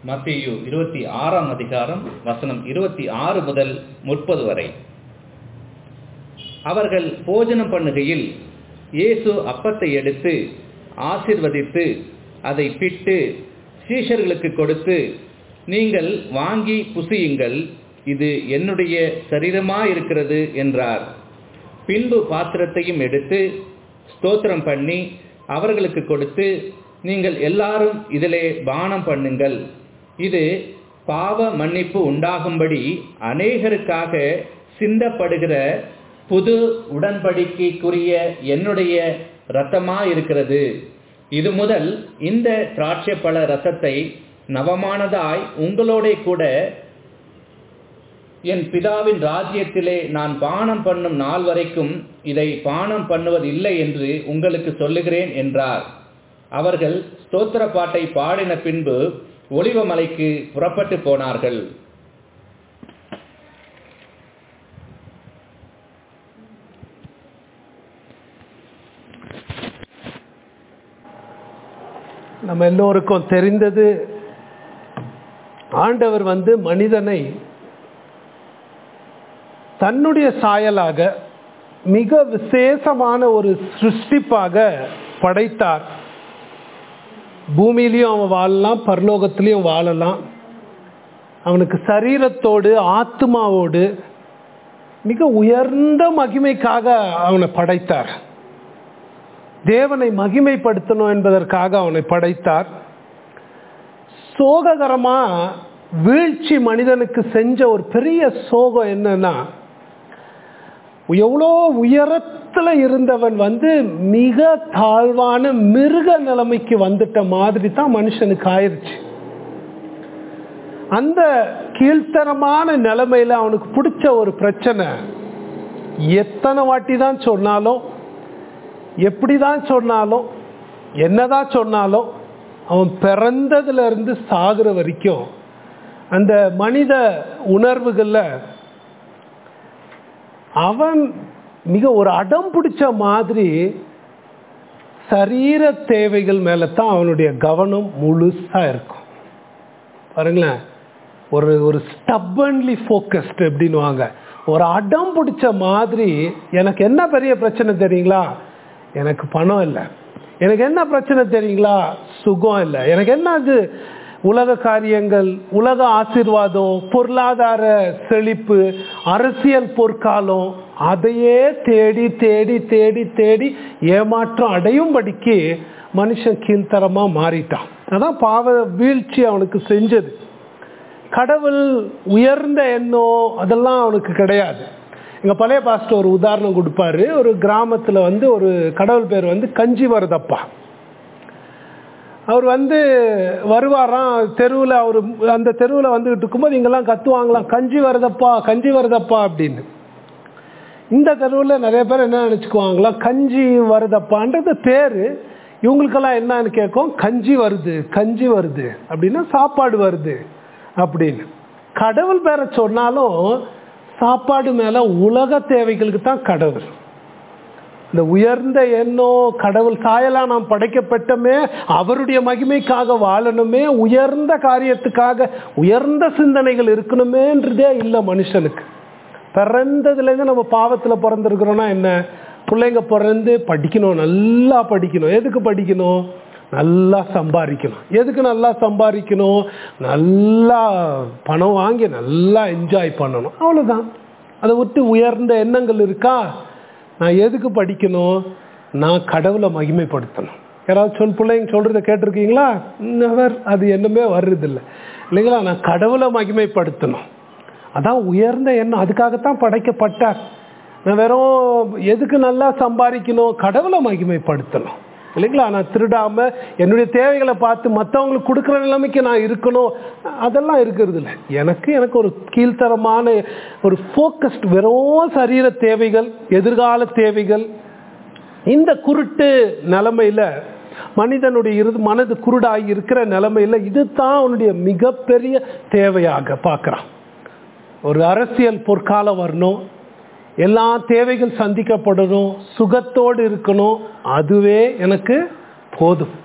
மத்தேயு இருபத்தி ஆறாம் அதிகாரம் வசனம் இருபத்தி ஆறு முதல் முப்பது வரை அவர்கள் போஜனம் பண்ணுகையில் இயேசு அப்பத்தை எடுத்து ஆசிர்வதித்து அதை பிட்டு சீஷர்களுக்கு கொடுத்து நீங்கள் வாங்கி புசியுங்கள் இது என்னுடைய சரீரமாயிருக்கிறது என்றார் பின்பு பாத்திரத்தையும் எடுத்து ஸ்தோத்திரம் பண்ணி அவர்களுக்கு கொடுத்து நீங்கள் எல்லாரும் இதிலே பானம் பண்ணுங்கள் இது பாவ மன்னிப்பு உண்டாகும்படி அநேகருக்காக சிந்தப்படுகிற புது உடன்படிக்கைக்குரிய என்னுடைய இரத்தமா இருக்கிறது இது முதல் இந்த திராட்சை பழ ரசத்தை நவமானதாய் உங்களோட கூட என் பிதாவின் ராஜ்யத்திலே நான் பானம் பண்ணும் நாள் வரைக்கும் இதை பானம் பண்ணுவதில்லை என்று உங்களுக்கு சொல்லுகிறேன் என்றார் அவர்கள் ஸ்தோத்திர பாட்டை பாடின பின்பு ஒளிவமலைக்கு புறப்பட்டு போனார்கள் நம்ம எல்லோருக்கும் தெரிந்தது ஆண்டவர் வந்து மனிதனை தன்னுடைய சாயலாக மிக விசேஷமான ஒரு சிருஷ்டிப்பாக படைத்தார் பூமியிலையும் அவன் வாழலாம் பரலோகத்திலையும் வாழலாம் அவனுக்கு சரீரத்தோடு ஆத்மாவோடு மிக உயர்ந்த மகிமைக்காக அவனை படைத்தார் தேவனை மகிமைப்படுத்தணும் என்பதற்காக அவனை படைத்தார் சோககரமா வீழ்ச்சி மனிதனுக்கு செஞ்ச ஒரு பெரிய சோகம் என்னன்னா எவ்வளோ உயரத்தில் இருந்தவன் வந்து மிக தாழ்வான மிருக நிலைமைக்கு வந்துட்ட மாதிரி தான் மனுஷனுக்கு ஆயிடுச்சு அந்த கீழ்த்தரமான நிலைமையில அவனுக்கு பிடிச்ச ஒரு பிரச்சனை எத்தனை வாட்டி தான் சொன்னாலும் எப்படி தான் சொன்னாலும் என்னதான் சொன்னாலும் அவன் பிறந்ததுல இருந்து சாகுற வரைக்கும் அந்த மனித உணர்வுகள்ல அவன் மிக ஒரு அடம் பிடிச்ச மாதிரி சரீர தேவைகள் மேல தான் அவனுடைய கவனம் முழுசா இருக்கும் பாருங்களேன் ஒரு ஒரு ஸ்டப்பன்லி ஃபோக்கஸ்ட் அப்படின்வாங்க ஒரு அடம் பிடிச்ச மாதிரி எனக்கு என்ன பெரிய பிரச்சனை தெரியுங்களா எனக்கு பணம் இல்லை எனக்கு என்ன பிரச்சனை தெரியுங்களா சுகம் இல்லை எனக்கு என்ன அது உலக காரியங்கள் உலக ஆசிர்வாதம் பொருளாதார செழிப்பு அரசியல் பொற்காலம் அதையே தேடி தேடி தேடி தேடி ஏமாற்றம் அடையும்படிக்கு மனுஷன் கீழ்த்தரமா மாறிட்டான் அதான் பாவ வீழ்ச்சி அவனுக்கு செஞ்சது கடவுள் உயர்ந்த எண்ணம் அதெல்லாம் அவனுக்கு கிடையாது எங்க பழைய பாஸ்டர் ஒரு உதாரணம் கொடுப்பாரு ஒரு கிராமத்துல வந்து ஒரு கடவுள் பேர் வந்து கஞ்சி வரதப்பா அவர் வந்து வருவாராம் தெருவில் அவர் அந்த தெருவில் வந்துகிட்டு இருக்கும்போது இங்கெல்லாம் கத்துவாங்களாம் கஞ்சி வருதப்பா கஞ்சி வருதப்பா அப்படின்னு இந்த தெருவில் நிறைய பேர் என்ன நினச்சிக்குவாங்களாம் கஞ்சி வருதப்பான்றது பேர் இவங்களுக்கெல்லாம் என்னன்னு கேட்கும் கஞ்சி வருது கஞ்சி வருது அப்படின்னா சாப்பாடு வருது அப்படின்னு கடவுள் பேரை சொன்னாலும் சாப்பாடு மேல உலக தேவைகளுக்கு தான் கடவுள் இந்த உயர்ந்த எண்ணம் கடவுள் சாயலா நாம் படைக்கப்பட்டமே அவருடைய மகிமைக்காக வாழணுமே உயர்ந்த காரியத்துக்காக உயர்ந்த சிந்தனைகள் இருக்கணுமேன்றதே இல்லை மனுஷனுக்கு பிறந்ததுலேருந்து நம்ம பாவத்தில் பிறந்திருக்கிறோம்னா என்ன பிள்ளைங்க பிறந்து படிக்கணும் நல்லா படிக்கணும் எதுக்கு படிக்கணும் நல்லா சம்பாதிக்கணும் எதுக்கு நல்லா சம்பாதிக்கணும் நல்லா பணம் வாங்கி நல்லா என்ஜாய் பண்ணணும் அவ்வளோதான் அதை விட்டு உயர்ந்த எண்ணங்கள் இருக்கா நான் எதுக்கு படிக்கணும் நான் கடவுளை மகிமைப்படுத்தணும் யாராவது சொல் பிள்ளைங்க சொல்றத கேட்டிருக்கீங்களா நெவர் அது என்னமே வர்றதில்லை இல்லைங்களா நான் கடவுளை மகிமைப்படுத்தணும் அதான் உயர்ந்த எண்ணம் அதுக்காகத்தான் படைக்கப்பட்டார் நான் வெறும் எதுக்கு நல்லா சம்பாதிக்கணும் கடவுளை மகிமைப்படுத்தணும் இல்லைங்களா நான் திருடாம என்னுடைய தேவைகளை பார்த்து மற்றவங்களுக்கு கொடுக்குற நிலைமைக்கு நான் இருக்கணும் அதெல்லாம் இருக்கிறது இல்லை எனக்கு எனக்கு ஒரு கீழ்த்தரமான ஒரு ஃபோக்கஸ்ட் வெறும் சரீர தேவைகள் எதிர்கால தேவைகள் இந்த குருட்டு நிலைமையில மனிதனுடைய இரு மனது குருடாகி இருக்கிற நிலைமையில இதுதான் அவனுடைய மிகப்பெரிய தேவையாக பார்க்குறான் ஒரு அரசியல் பொற்காலம் வரணும் எல்லா தேவைகள் சந்திக்கப்படணும் சுகத்தோடு இருக்கணும் அதுவே எனக்கு போதும்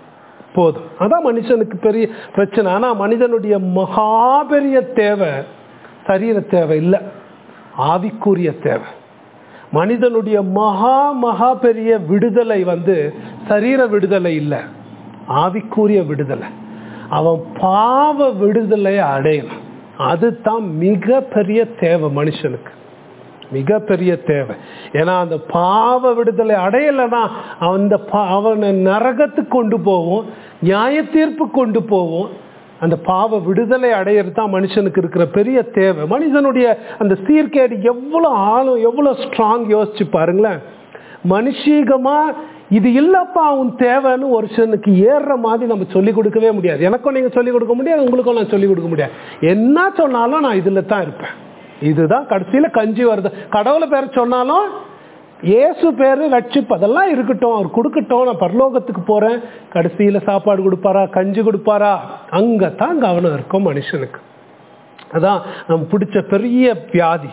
போதும் அதான் மனுஷனுக்கு பெரிய பிரச்சனை ஆனா மனிதனுடைய மகா பெரிய தேவை சரீர தேவை இல்லை ஆவிக்குரிய தேவை மனிதனுடைய மகா மகா பெரிய விடுதலை வந்து சரீர விடுதலை இல்லை ஆவிக்குரிய விடுதலை அவன் பாவ விடுதலை அடையணும் அதுதான் மிக பெரிய தேவை மனுஷனுக்கு மிகப்பெரிய தேவை ஏன்னா அந்த பாவ விடுதலை அடையலைன்னா அந்த பா- அவனை நரகத்துக்கு கொண்டு போவோம் நியாய தீர்ப்பு கொண்டு போவோம் அந்த பாவ விடுதலை அடையிறது தான் மனுஷனுக்கு இருக்கிற பெரிய தேவை மனுஷனுடைய அந்த சீர்கேடு எவ்வளோ ஆழம் எவ்வளோ ஸ்ட்ராங் யோசிச்சு பாருங்களேன் மனுஷீகமா இது இல்லப்பா உன் தேவைன்னு ஒரு சிலனுக்கு ஏறுற மாதிரி நம்ம சொல்லிக் கொடுக்கவே முடியாது எனக்கும் நீங்க சொல்லிக் கொடுக்க முடியாது உங்களுக்கும் நான் சொல்லிக் கொடுக்க முடியாது என்ன சொன்னாலும் நான் இதுல தான் இருப்பேன் இதுதான் கடைசியில கஞ்சி வருது கடவுளை பேர் சொன்னாலும் இயேசு பேரு ரட்சிப்பு அதெல்லாம் இருக்கட்டும் அவர் கொடுக்கட்டும் நான் பரலோகத்துக்கு போறேன் கடைசியில சாப்பாடு கொடுப்பாரா கஞ்சி கொடுப்பாரா அங்கதான் கவனம் இருக்கும் மனுஷனுக்கு அதான் நம்ம பிடிச்ச பெரிய வியாதி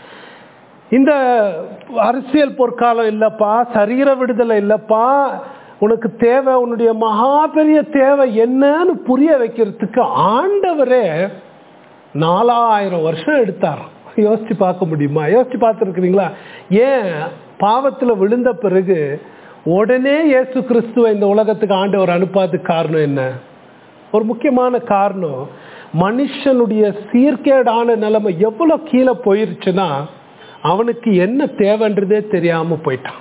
இந்த அரசியல் பொற்காலம் இல்லப்பா சரீர விடுதலை இல்லப்பா உனக்கு தேவை உன்னுடைய மகா பெரிய தேவை என்னன்னு புரிய வைக்கிறதுக்கு ஆண்டவரே நாலாயிரம் வருஷம் எடுத்தார் யோசிச்சு பார்க்க முடியுமா யோசிச்சு பார்த்துருக்கிறீங்களா ஏன் பாவத்தில் விழுந்த பிறகு உடனே இயேசு கிறிஸ்துவை இந்த உலகத்துக்கு ஆண்டவர் அனுப்பாததுக்கு காரணம் என்ன ஒரு முக்கியமான காரணம் மனுஷனுடைய சீர்கேடான நிலைமை எவ்வளோ கீழே போயிருச்சுன்னா அவனுக்கு என்ன தேவைன்றதே தெரியாம போயிட்டான்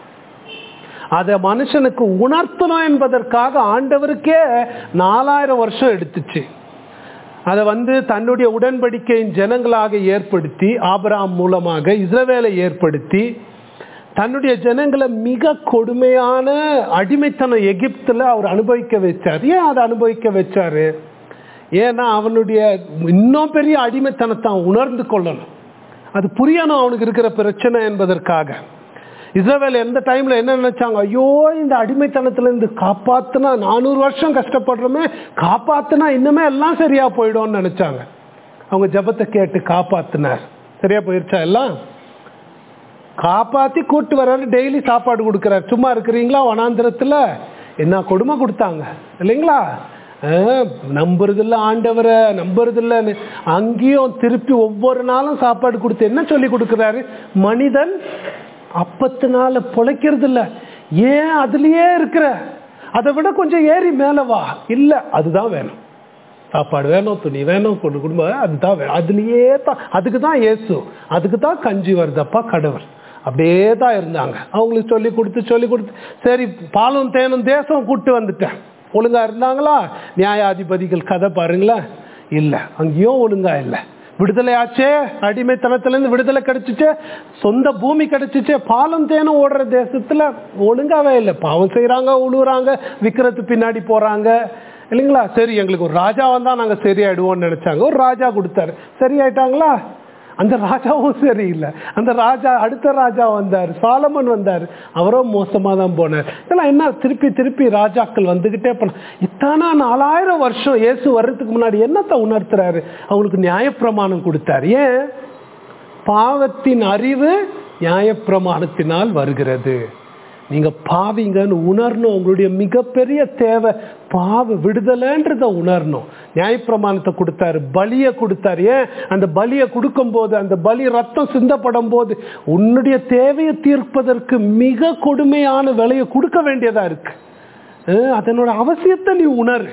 அதை மனுஷனுக்கு உணர்த்தணும் என்பதற்காக ஆண்டவருக்கே நாலாயிரம் வருஷம் எடுத்துச்சு அதை வந்து தன்னுடைய உடன்படிக்கையின் ஜனங்களாக ஏற்படுத்தி ஆபிரகாம் மூலமாக இஸ்ரவேலை ஏற்படுத்தி தன்னுடைய ஜனங்களை மிக கொடுமையான அடிமைத்தனம் எகிப்துல அவர் அனுபவிக்க வச்சார் ஏன் அதை அனுபவிக்க வச்சாரு ஏன்னா அவனுடைய இன்னும் பெரிய அடிமைத்தனத்தை அவன் உணர்ந்து கொள்ளணும் அது புரியணும் அவனுக்கு இருக்கிற பிரச்சனை என்பதற்காக இஸ்ரவேல் எந்த டைம்ல என்ன நினைச்சாங்க ஐயோ இந்த அடிமைத்தனத்துல இருந்து காப்பாத்துனா நானூறு வருஷம் கஷ்டப்படுறோமே காப்பாத்துனா இன்னுமே எல்லாம் சரியா போயிடும்னு நினைச்சாங்க அவங்க ஜெபத்தை கேட்டு காப்பாத்தினார் சரியா போயிருச்சா எல்லாம் காப்பாத்தி கூட்டு வர்றாரு டெய்லி சாப்பாடு கொடுக்குறாரு சும்மா இருக்கிறீங்களா வனாந்திரத்துல என்ன கொடுமை கொடுத்தாங்க இல்லைங்களா ஆஹ், நம்புறதில்ல ஆண்டவரை நம்புறதில்ல அங்கேயும் திருப்பி ஒவ்வொரு நாளும் சாப்பாடு கொடுத்து என்ன சொல்லி கொடுக்குறாரு மனிதன் அப்பத்தினால பொழைக்கிறது இல்ல ஏன் அதுலயே இருக்கிற அதை விட கொஞ்சம் ஏறி மேல வா இல்ல அதுதான் வேணும் சாப்பாடு வேணும் துணி வேணும் கொண்டு குடும்பம் அதுதான் வேணும் அதுலயே தான் அதுக்கு தான் இயேசு அதுக்கு தான் கஞ்சி வருதப்பா கடவுள் அப்படியே தான் இருந்தாங்க அவங்களுக்கு சொல்லி கொடுத்து சொல்லி கொடுத்து சரி பாலும் தேனும் தேசம் கூட்டு வந்துட்டேன் ஒழுங்கா இருந்தாங்களா நியாயாதிபதிகள் கதை பாருங்களேன் இல்லை அங்கேயும் ஒழுங்கா இல்லை விடுதலை ஆச்சே அடிமைத்தனத்திலேருந்து விடுதலை கிடைச்சிச்சே சொந்த பூமி கிடைச்சிச்சே பாலம் தேனும் ஓடுற தேசத்துல ஒழுங்காவே இல்லை பாவம் செய்றாங்க உழுவுறாங்க விற்கிறது பின்னாடி போறாங்க இல்லைங்களா சரி எங்களுக்கு ஒரு ராஜா வந்தா நாங்க சரியாயிடுவோம்னு நினைச்சாங்க ஒரு ராஜா கொடுத்தாரு சரியாயிட்டாங்களா அந்த ராஜாவும் சரியில்லை அந்த ராஜா அடுத்த ராஜா வந்தார் சாலமன் வந்தார் அவரும் மோசமா தான் போனார் இதெல்லாம் என்ன திருப்பி திருப்பி ராஜாக்கள் வந்துகிட்டே போன இத்தானா நாலாயிரம் வருஷம் இயேசு வர்றதுக்கு முன்னாடி என்னத்தை உணர்த்துறாரு அவங்களுக்கு நியாயப்பிரமாணம் கொடுத்தாரு ஏன் பாவத்தின் அறிவு நியாயப்பிரமாணத்தினால் வருகிறது நீங்க பாவிங்கன்னு உணரணும் உங்களுடைய மிகப்பெரிய தேவை பாவ விடுதலைன்றத உணரணும் நியாயப்பிரமாணத்தை கொடுத்தாரு பலியை கொடுத்தாரு ஏன் அந்த பலியை கொடுக்கும் போது அந்த பலி ரத்தம் சிந்தப்படும் போது உன்னுடைய தேவையை தீர்ப்பதற்கு மிக கொடுமையான விலையை கொடுக்க வேண்டியதா இருக்கு அஹ் அதனோட அவசியத்தை நீ உணரு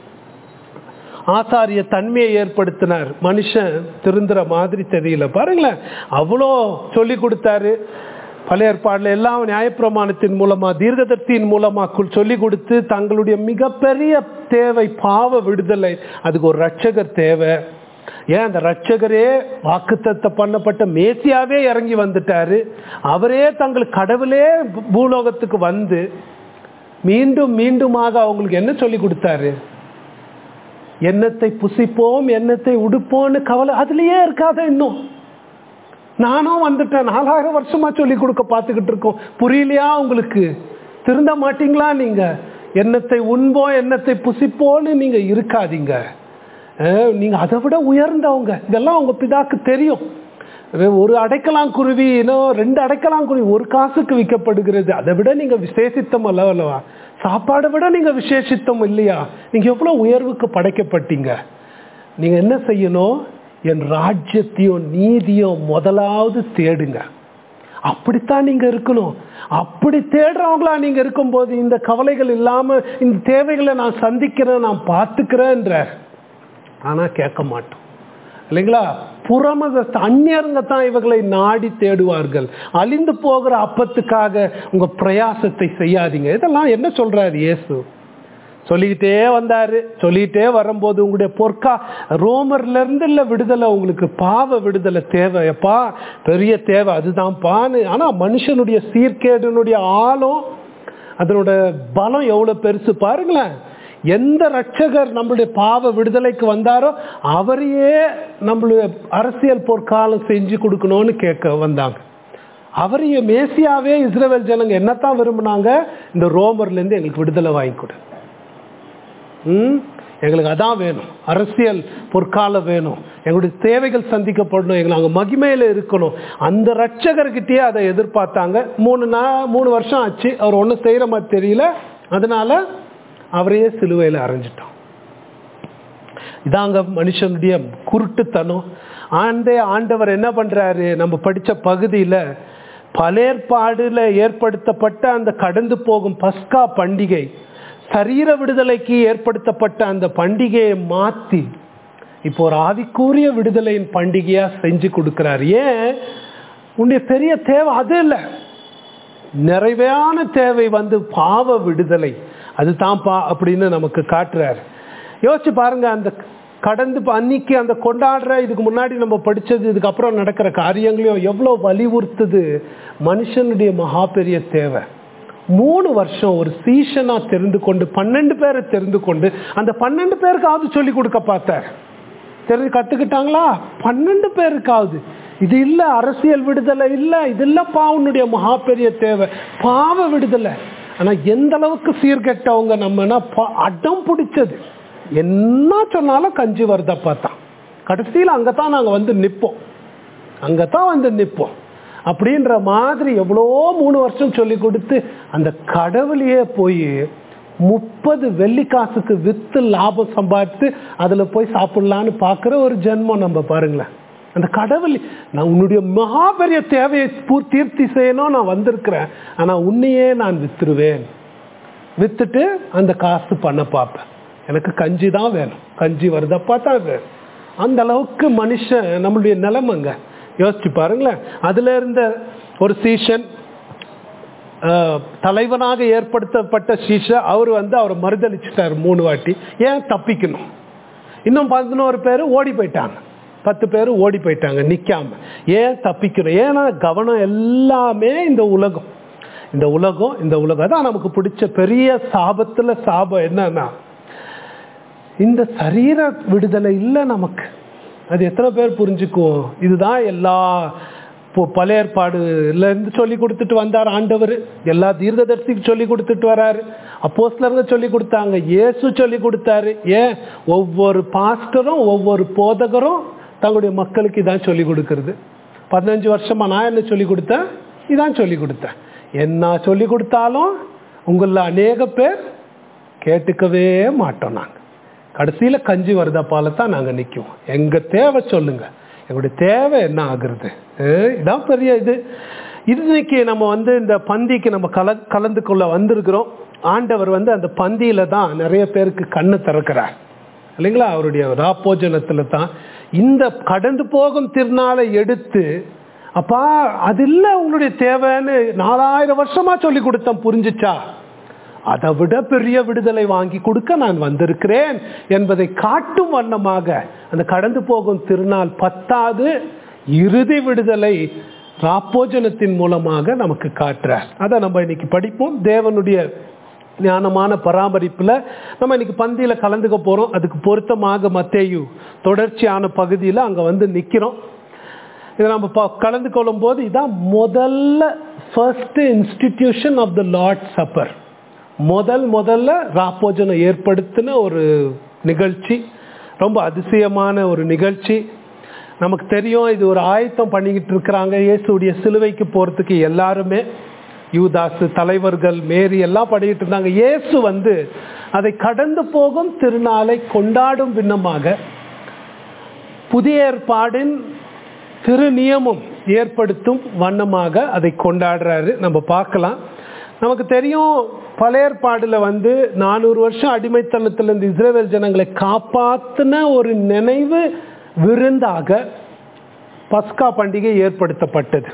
ஆசாரிய தன்மையை ஏற்படுத்தினார் மனுஷன் திருந்துற மாதிரி தெரியல பாருங்களேன் அவ்வளோ சொல்லி கொடுத்தாரு பழைய ஏற்பாடுல எல்லாம் நியாயப்பிரமாணத்தின் மூலமா தீர்க்கதர்த்தியின் மூலமா கு- சொல்லி கொடுத்து தங்களுடைய மிகப்பெரிய தேவை பாவ விடுதலை அதுக்கு ஒரு ரட்சகர் தேவை ஏன் அந்த ரட்சகரே வாக்குத்தத்த பண்ணப்பட்ட மேசியாவே இறங்கி வந்துட்டாரு அவரே தங்கள் கடவுளே பூ- பூலோகத்துக்கு வந்து மீண்டும் மீண்டுமாக அவங்களுக்கு என்ன சொல்லி கொடுத்தாரு எண்ணத்தை புசிப்போம் எண்ணத்தை உடுப்போம்னு கவலை அதுலயே இருக்காத இன்னும் நானும் வந்துட்டேன் நாலாயிரம் வருஷமா சொல்லி கொடுக்க பார்த்துக்கிட்டு இருக்கோம் புரியலையா உங்களுக்கு திருந்த மாட்டீங்களா நீங்க எண்ணத்தை உண்போம் எண்ணத்தை புசிப்போன்னு நீங்க இருக்காதீங்க அஹ், நீங்க அதை விட உயர்ந்தவங்க இதெல்லாம் உங்க பிதாக்கு தெரியும் ஒரு அடைக்கலாம் குருவி இன்னும் ரெண்டு அடைக்கலாம் குருவி ஒரு காசுக்கு விற்கப்படுகிறது அதை விட நீங்க விசேஷித்தம் அல்ல அல்லவா சாப்பாடை விட நீங்க விசேஷித்தம் இல்லையா நீங்க எவ்வளவு உயர்வுக்கு படைக்கப்பட்டீங்க நீங்க என்ன செய்யணும் என் ராஜ்யத்தையும் நீதியும் முதலாவது தேடுங்க அப்படித்தான் நீங்க இருக்கணும் அப்படி தேடுறவங்களா நீங்க இருக்கும்போது இந்த கவலைகள் இல்லாம இந்த தேவைகளை நான் சந்திக்கிறேன் நான் பார்த்துக்கிறேன்ற ஆனா கேட்க மாட்டோம் இல்லைங்களா புறமத அந்நியருங்க தான் இவர்களை நாடி தேடுவார்கள் அழிந்து போகிற அப்பத்துக்காக உங்க பிரயாசத்தை செய்யாதீங்க இதெல்லாம் என்ன சொல்றாரு இயேசு சொல்லிக்கிட்டே வந்தாரு சொல்லிக்கிட்டே வரும்போது உங்களுடைய பொற்கா ரோமர்ல இருந்து இல்ல விடுதலை உங்களுக்கு பாவ விடுதலை தேவை எப்பா பெரிய தேவை அதுதான் பான்னு ஆனா மனுஷனுடைய சீர்கேடுனுடைய ஆழம் அதனோட பலம் எவ்வளவு பெருசு பாருங்களேன் எந்த ரட்சகர் நம்மளுடைய பாவ விடுதலைக்கு வந்தாரோ அவரையே நம்மளுடைய அரசியல் பொற்காலம் செஞ்சு கொடுக்கணும்னு கேட்க வந்தாங்க அவரையே மேசியாவே இஸ்ரேல் ஜனங்க என்னத்தான் விரும்பினாங்க இந்த ரோமர்ல இருந்து எங்களுக்கு விடுதலை வாங்கி கொடு ம் எங்களுக்கு அதான் வேணும் அரசியல் பொற்காலம் வேணும் எங்களுடைய தேவைகள் சந்திக்கப்படணும் எங்களை அங்கே மகிமையில் இருக்கணும் அந்த ரட்சகர்கிட்டயே அதை எதிர்பார்த்தாங்க மூணு நா மூணு வருஷம் ஆச்சு அவர் ஒன்றும் செய்கிற மாதிரி தெரியல அதனால அவரையே சிலுவையில் அரைஞ்சிட்டோம் இதாங்க மனுஷனுடைய குருட்டுத்தனம் ஆண்டே ஆண்டவர் என்ன பண்றாரு நம்ம படிச்ச பகுதியில பலேற்பாடுல ஏற்படுத்தப்பட்ட அந்த கடந்து போகும் பஸ்கா பண்டிகை சரீர விடுதலைக்கு ஏற்படுத்தப்பட்ட அந்த பண்டிகையை மாத்தி இப்போ ஒரு ஆவிக்கூறிய விடுதலையின் பண்டிகையா செஞ்சு கொடுக்கிறார் ஏன் உன்னுடைய பெரிய தேவை அது இல்லை நிறைவான தேவை வந்து பாவ விடுதலை அதுதான்ப்பா அப்படின்னு நமக்கு காட்டுறாரு யோசிச்சு பாருங்க அந்த கடந்து அன்னைக்கு அந்த கொண்டாடுற இதுக்கு முன்னாடி நம்ம படிச்சது இதுக்கப்புறம் நடக்கிற காரியங்களையும் எவ்வளோ வலியுறுத்துது மனுஷனுடைய மகா பெரிய தேவை மூணு வருஷம் ஒரு சீசனா தெரிந்து கொண்டு பன்னெண்டு பேரை தெரிந்து கொண்டு அந்த பன்னெண்டு பேருக்காவது சொல்லி கொடுக்க பார்த்தார் தெரிஞ்சு கத்துக்கிட்டாங்களா பன்னெண்டு பேருக்காவது இது இல்ல அரசியல் விடுதலை இல்ல இது இல்லப்பா உன்னுடைய மகா பெரிய தேவை பாவ விடுதலை ஆனா எந்த அளவுக்கு சீர்கெட்டவங்க நம்மனா அடம் பிடிச்சது என்ன சொன்னாலும் கஞ்சி வருதப்பா தான் கடைசியில் அங்கதான் நாங்க வந்து நிற்போம் அங்கதான் வந்து நிற்போம் அப்படின்ற மாதிரி எவ்வளோ மூணு வருஷம் சொல்லி கொடுத்து அந்த கடவுளையே போய் முப்பது வெள்ளி காசுக்கு வித்து லாபம் சம்பாதித்து அதில் போய் சாப்பிடலான்னு பார்க்குற ஒரு ஜென்மம் நம்ம பாருங்களேன் அந்த கடவுள் நான் உன்னுடைய மகா பெரிய தேவையை பூர்த்தி செய்யணும் நான் வந்திருக்கிறேன் ஆனால் உன்னையே நான் வித்துருவேன் வித்துட்டு அந்த காசு பண்ண பார்ப்பேன் எனக்கு கஞ்சி தான் வேணும் கஞ்சி வருதப்பா தான் வேணும் அந்த அளவுக்கு மனுஷன் நம்மளுடைய நிலைமைங்க யோசிச்சு பாருங்களேன் அதுல இருந்த ஒரு சீசன் தலைவனாக ஏற்படுத்தப்பட்ட சீஷ அவர் வந்து அவரை மறுதளிச்சிட்டார் மூணு வாட்டி ஏன் தப்பிக்கணும் இன்னும் பதினோரு பேர் ஓடி போயிட்டாங்க பத்து பேர் ஓடி போயிட்டாங்க நிக்காம ஏன் தப்பிக்கணும் ஏன்னா கவனம் எல்லாமே இந்த உலகம் இந்த உலகம் இந்த உலகம் தான் நமக்கு பிடிச்ச பெரிய சாபத்துல சாபம் என்னன்னா இந்த சரீர விடுதலை இல்லை நமக்கு அது எத்தனை பேர் புரிஞ்சுக்குவோம் இதுதான் எல்லா பழைய ஏற்பாடுல இருந்து சொல்லி கொடுத்துட்டு வந்தார் ஆண்டவர் எல்லா தீர்க்கதரிசிக்கு சொல்லி கொடுத்துட்டு வராரு அப்போஸ்லருங்க சொல்லி கொடுத்தாங்க இயேசு சொல்லி கொடுத்தாரு ஏன் ஒவ்வொரு பாஸ்டரும் ஒவ்வொரு போதகரும் தங்களுடைய மக்களுக்கு இதான் சொல்லி கொடுக்கறது பதினஞ்சு வருஷமா நான் என்ன சொல்லி கொடுத்தேன் இதான் சொல்லி கொடுத்தேன் என்ன சொல்லி கொடுத்தாலும் உங்கள அநேக பேர் கேட்டுக்கவே மாட்டோம் நாங்கள் கடைசியில் கஞ்சி வருதப்பால தான் நாங்கள் நிற்குவோம் எங்கள் தேவை சொல்லுங்க எங்களுடைய தேவை என்ன ஆகுறது இதான் பெரிய இது இன்னைக்கு நம்ம வந்து இந்த பந்திக்கு நம்ம கல கலந்து கொள்ள வந்திருக்கிறோம் ஆண்டவர் வந்து அந்த பந்தியில தான் நிறைய பேருக்கு கண்ணு திறக்கிறார் இல்லைங்களா அவருடைய ராப்போஜனத்துல தான் இந்த கடந்து போகும் திருநாளை எடுத்து அப்பா அது இல்லை உங்களுடைய தேவைன்னு நாலாயிரம் வருஷமா சொல்லி கொடுத்தேன் புரிஞ்சுச்சா அதை விட பெரிய விடுதலை வாங்கி கொடுக்க நான் வந்திருக்கிறேன் என்பதை காட்டும் வண்ணமாக அந்த கடந்து போகும் திருநாள் பத்தாவது இறுதி விடுதலை ராப்போஜனத்தின் மூலமாக நமக்கு காட்டுறார் அதை நம்ம இன்னைக்கு படிப்போம் தேவனுடைய ஞானமான பராமரிப்புல நம்ம இன்னைக்கு பந்தியில கலந்துக்க போறோம் அதுக்கு பொருத்தமாக மத்தேயு தொடர்ச்சியான பகுதியில் அங்க வந்து நிக்கிறோம் இதை நம்ம கலந்து கொள்ளும் போது இதான் முதல்ல first institution of the Lord supper முதல் முதல்ல ராப்போஜனம் ஏற்படுத்தின ஒரு நிகழ்ச்சி ரொம்ப அதிசயமான ஒரு நிகழ்ச்சி நமக்கு தெரியும் இது ஒரு ஆயத்தம் பண்ணிக்கிட்டு இருக்கிறாங்க இயேசுடைய சிலுவைக்கு போகிறதுக்கு எல்லாருமே யூதாசு தலைவர்கள் மேரி எல்லாம் பண்ணிக்கிட்டு இருந்தாங்க இயேசு வந்து அதை கடந்து போகும் திருநாளை கொண்டாடும் விண்ணமாக புதிய ஏற்பாடின் திருநியமம் ஏற்படுத்தும் வண்ணமாக அதை கொண்டாடுறாரு நம்ம பார்க்கலாம் நமக்கு தெரியும் பழைய ஏற்பாடுல வந்து நானூறு வருஷம் அடிமைத்தனத்துல இருந்து இஸ்ரேல் ஜனங்களை காப்பாத்தின ஒரு நினைவு விருந்தாக பஸ்கா பண்டிகை ஏற்படுத்தப்பட்டது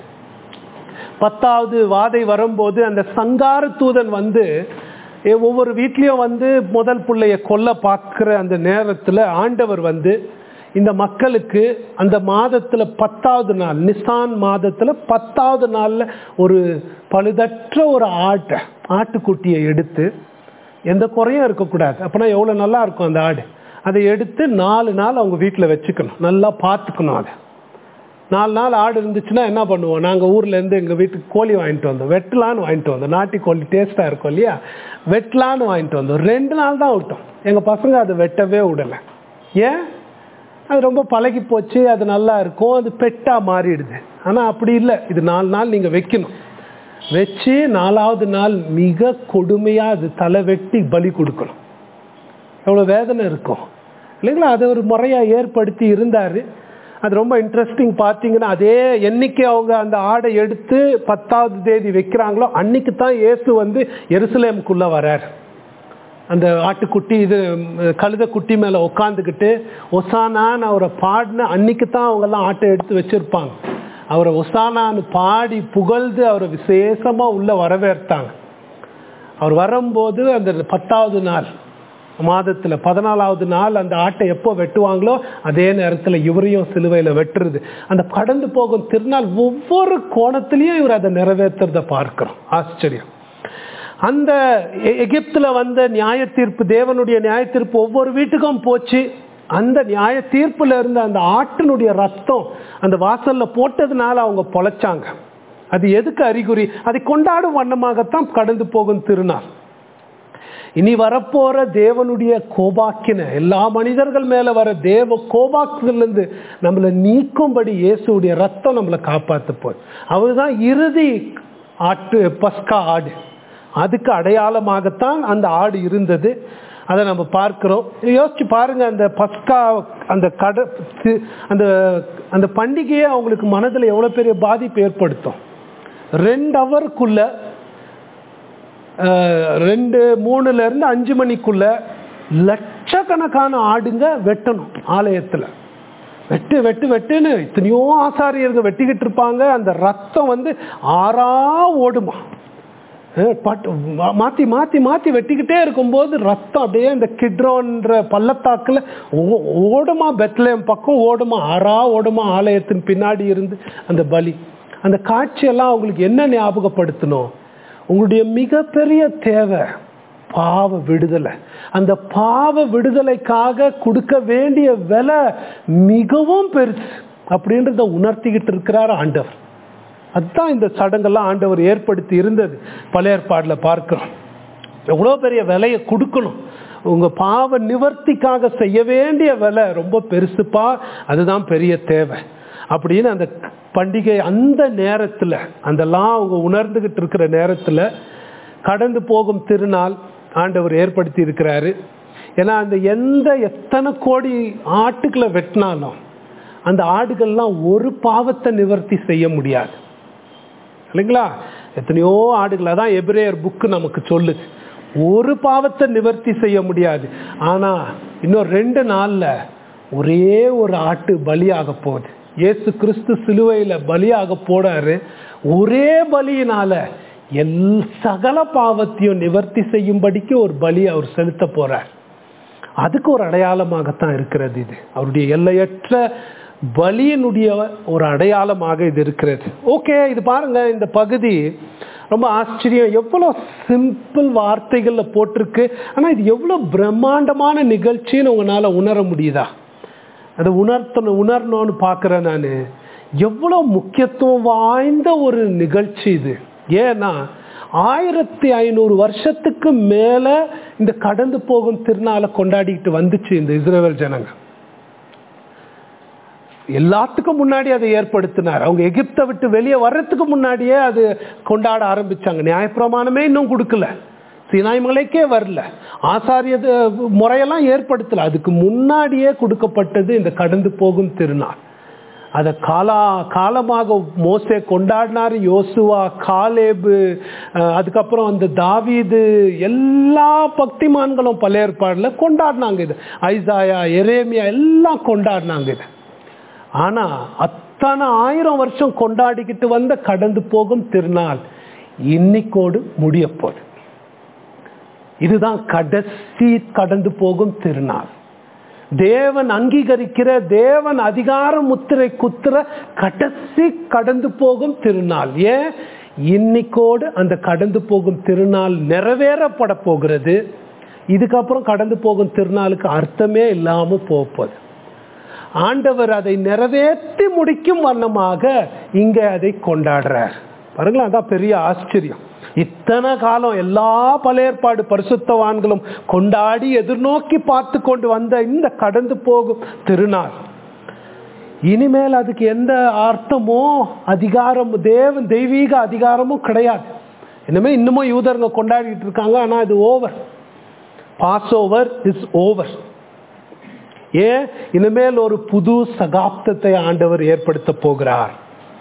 பத்தாவது வாதை வரும்போது அந்த சங்கார தூதன் வந்து எ- ஒவ்வொரு வீட்லேயும் வந்து முதல் பிள்ளைய கொல்ல பார்க்குற அந்த நேரத்தில் ஆண்டவர் வந்து இந்த மக்களுக்கு அந்த மாதத்தில் பத்தாவது நாள் நிசான் மாதத்தில் பத்தாவது நாளில் ஒரு பழுதற்ற ஒரு ஆட்டை ஆட்டுக்குட்டியை எடுத்து எந்த குறையும் இருக்கக்கூடாது அப்போனா எவ்வளோ நல்லா இருக்கும் அந்த ஆடு அதை எடுத்து நாலு நாள் அவங்க வீட்டில் வச்சுக்கணும் நல்லா பார்த்துக்கணும் அதை நாலு நாள் ஆடு இருந்துச்சுன்னா என்ன பண்ணுவோம் நாங்கள் ஊர்லேருந்து எங்கள் வீட்டுக்கு கோழி வாங்கிட்டு வந்தோம் வெட்டலான்னு வாங்கிட்டு வந்தோம் நாட்டி கோழி டேஸ்ட்டாக இருக்கும் இல்லையா வெட்டலான்னு வாங்கிட்டு வந்தோம் ரெண்டு நாள் தான் விட்டோம் எங்கள் பசங்க அதை வெட்டவே விடலை ஏன் அது ரொம்ப பழகி போச்சு அது நல்லா இருக்கும் அது பெட்டாக மாறிடுது ஆனால் அப்படி இல்லை இது நாலு நாள் நீங்கள் வைக்கணும் வச்சு நாலாவது நாள் மிக கொடுமையாக அது தலை வெட்டி பலி கொடுக்கணும் எவ்வளோ வேதனை இருக்கும் இல்லைங்களா அதை ஒரு முறையாக ஏற்படுத்தி இருந்தார் அது ரொம்ப இன்ட்ரெஸ்டிங் பார்த்தீங்கன்னா அதே என்னைக்கு அவங்க அந்த ஆடை எடுத்து பத்தாவது தேதி வைக்கிறாங்களோ அன்னைக்கு தான் இயேசு வந்து எருசலேமுக்குள்ளே வரார் அந்த ஆட்டுக்குட்டி இது ம், கழுதை குட்டி மேலே உட்காந்துக்கிட்டு ஒசானான்னு அவரை பாடின அன்னைக்கு தான் அவங்கெல்லாம் ஆட்டை எடுத்து வச்சிருப்பாங்க அவரை ஒசானான்னு பாடி புகழ்ந்து அவரை விசேஷமாக உள்ள வரவேற்றாங்க அவர் வரும்போது அந்த பத்தாவது நாள் மாதத்தில் பதினாலாவது நாள் அந்த ஆட்டை எப்போ வெட்டுவாங்களோ அதே நேரத்தில் இவரையும் சிலுவையில் வெட்டுறது அந்த கடந்து போகும் திருநாள் ஒவ்வொரு கோணத்திலையும் இவர் அதை நிறைவேற்றுறத பார்க்கிறோம் ஆச்சரியம் அந்த எ- எகிப்துல வந்த நியாய தீர்ப்பு தேவனுடைய நியாய தீர்ப்பு ஒவ்வொரு வீட்டுக்கும் போச்சு அந்த நியாய தீர்ப்புல இருந்த அந்த ஆட்டினுடைய ரத்தம் அந்த வாசல்ல போட்டதுனால அவங்க பொழைச்சாங்க அது எதுக்கு அறிகுறி அதை கொண்டாடும் வண்ணமாகத்தான் கடந்து போகும் திருநாள் இனி வரப்போற தேவனுடைய கோபாக்கின எல்லா மனிதர்கள் மேல வர தேவ கோபாக்கிலிருந்து நம்மளை நீக்கும்படி இயேசுடைய ரத்தம் நம்மளை காப்பாத்த போய் அவர்தான் இறுதி ஆட்டு பஸ்கா ஆடு அதுக்கு அடையாளமாகத்தான் அந்த ஆடு இருந்தது அதை நம்ம பார்க்கிறோம் யோசிச்சு பாருங்க அந்த பஸ்கா அந்த கட தி- அந்த அந்த பண்டிகையை அவங்களுக்கு மனதில் எவ்வளோ பெரிய பாதிப்பு ஏற்படுத்தும் ரெண்டு ஹவருக்குள்ள அஹ், ரெண்டு மூணுல இருந்து அஞ்சு மணிக்குள்ள லட்சக்கணக்கான ஆடுங்க வெட்டணும் ஆலயத்தில் வெட்டு வெட்டு வெட்டுன்னு எத்தனையோ ஆசாரியர்கள் வெட்டிக்கிட்டு இருப்பாங்க அந்த ரத்தம் வந்து ஆறா ஓடுமா அஹ் பட் மா- மாத்தி மாத்தி மாத்தி வெட்டிக்கிட்டே இருக்கும்போது ரத்தம் அப்படியே இந்த கிட்ரோன்ற பள்ளத்தாக்குல ஓ- ஓடுமா பெத்லேம் பக்கம் ஓடுமா ஆறா ஓடுமா ஆலயத்தின் பின்னாடி இருந்து அந்த பலி அந்த காட்சியெல்லாம் அவங்களுக்கு என்ன ஞாபகப்படுத்தணும் உங்களுடைய மிகப்பெரிய தேவை பாவ விடுதலை அந்த பாவ விடுதலைக்காக கொடுக்க வேண்டிய விலை மிகவும் பெருசு அப்படின்றத உணர்த்திக்கிட்டு இருக்கிறார் ஆண்டவர் அதுதான் இந்த சடங்கெல்லாம் ஆண்டவர் ஏற்படுத்தி இருந்தது பழைய ஏற்பாடில் பார்க்கிறோம் எவ்வளோ பெரிய விலையை கொடுக்கணும் உங்க பாவ நிவர்த்திக்காக செய்ய வேண்டிய விலை ரொம்ப பெருசுப்பா அதுதான் பெரிய தேவை அப்படின்னு அந்த பண்டிகை அந்த நேரத்தில் அந்தெல்லாம் அவங்க உணர்ந்துகிட்டு இருக்கிற நேரத்தில் கடந்து போகும் திருநாள் ஆண்டவர் ஏற்படுத்தி இருக்கிறாரு ஏன்னா அந்த எந்த எத்தனை கோடி ஆட்டுக்களை வெட்டினாலும் அந்த ஆடுகள்லாம் ஒரு பாவத்தை நிவர்த்தி செய்ய முடியாது இல்லைங்களா எத்தனையோ ஆடுகளை தான் எபிரேயர் புக்கு நமக்கு சொல்லுது ஒரு பாவத்தை நிவர்த்தி செய்ய முடியாது ஆனா இன்னும் ரெண்டு நாள்ல ஒரே ஒரு ஆட்டு பலியாக போகுது இயேசு கிறிஸ்து சிலுவையில பலியாக போடாரு ஒரே பலியினால எல் சகல பாவத்தையும் நிவர்த்தி செய்யும்படிக்கு ஒரு பலி அவர் செலுத்த போறார் அதுக்கு ஒரு அடையாளமாகத்தான் இருக்கிறது இது அவருடைய எல்லையற்ற பலியினுடைய ஒரு அடையாளமாக இது இருக்கிறது ஓகே இது பாருங்க இந்த பகுதி ரொம்ப ஆச்சரியம் எவ்வளோ சிம்பிள் வார்த்தைகளில் போட்டிருக்கு ஆனால் இது எவ்வளோ பிரம்மாண்டமான நிகழ்ச்சின்னு உங்களால் உணர முடியுதா அதை உணர்த்தணும் உணரணும்னு பார்க்குறேன் நான் எவ்வளோ முக்கியத்துவம் வாய்ந்த ஒரு நிகழ்ச்சி இது ஏன்னா ஆயிரத்தி ஐநூறு வருஷத்துக்கு மேலே இந்த கடந்து போகும் திருநாளை கொண்டாடிக்கிட்டு வந்துச்சு இந்த இஸ்ரேல் ஜனங்க எல்லாத்துக்கும் முன்னாடி அதை ஏற்படுத்தினார் அவங்க எகிப்தை விட்டு வெளியே வர்றதுக்கு முன்னாடியே அது கொண்டாட ஆரம்பிச்சாங்க நியாயப்பிரமாணமே இன்னும் கொடுக்கல சீனாய் மலைக்கே வரல ஆசாரிய முறையெல்லாம் ஏற்படுத்தல அதுக்கு முன்னாடியே கொடுக்கப்பட்டது இந்த கடந்து போகும் திருநாள் அதை காலா காலமாக மோசே கொண்டாடினார் யோசுவா காலேபு அஹ், அதுக்கப்புறம் அந்த தாவீது எல்லா பக்திமான்களும் பல ஏற்பாடில் கொண்டாடினாங்க இது ஐசாயா எரேமியா எல்லாம் கொண்டாடினாங்க இது ஆனா அத்தனை ஆயிரம் வருஷம் கொண்டாடிக்கிட்டு வந்த கடந்து போகும் திருநாள் இன்னைக்கோடு முடிய போகுது இதுதான் கடைசி கடந்து போகும் திருநாள் தேவன் அங்கீகரிக்கிற தேவன் அதிகார முத்திரை குத்துற கடைசி கடந்து போகும் திருநாள் ஏன் இன்னைக்கோடு அந்த கடந்து போகும் திருநாள் நிறைவேறப்பட போகிறது இதுக்கப்புறம் கடந்து போகும் திருநாளுக்கு அர்த்தமே இல்லாம போக போகுது ஆண்டவர் அதை நிறைவேற்றி முடிக்கும் வண்ணமாக இங்க அதை கொண்டாடுறார் பாருங்களேன் அதான் பெரிய ஆச்சரியம் இத்தனை காலம் எல்லா பழையற்பாடு பரிசுத்தவான்களும் கொண்டாடி எதிர்நோக்கி பார்த்து கொண்டு வந்த இந்த கடந்து போகும் திருநாள் இனிமேல் அதுக்கு எந்த அர்த்தமோ அதிகாரம் தேவன் தெய்வீக அதிகாரமும் கிடையாது இனிமே இன்னமும் யூதருங்க கொண்டாடிட்டு இருக்காங்க ஆனா இது over Passover is over ஏன் இனிமேல் ஒரு புது சகாப்தத்தை ஆண்டவர் ஏற்படுத்த போகிறார்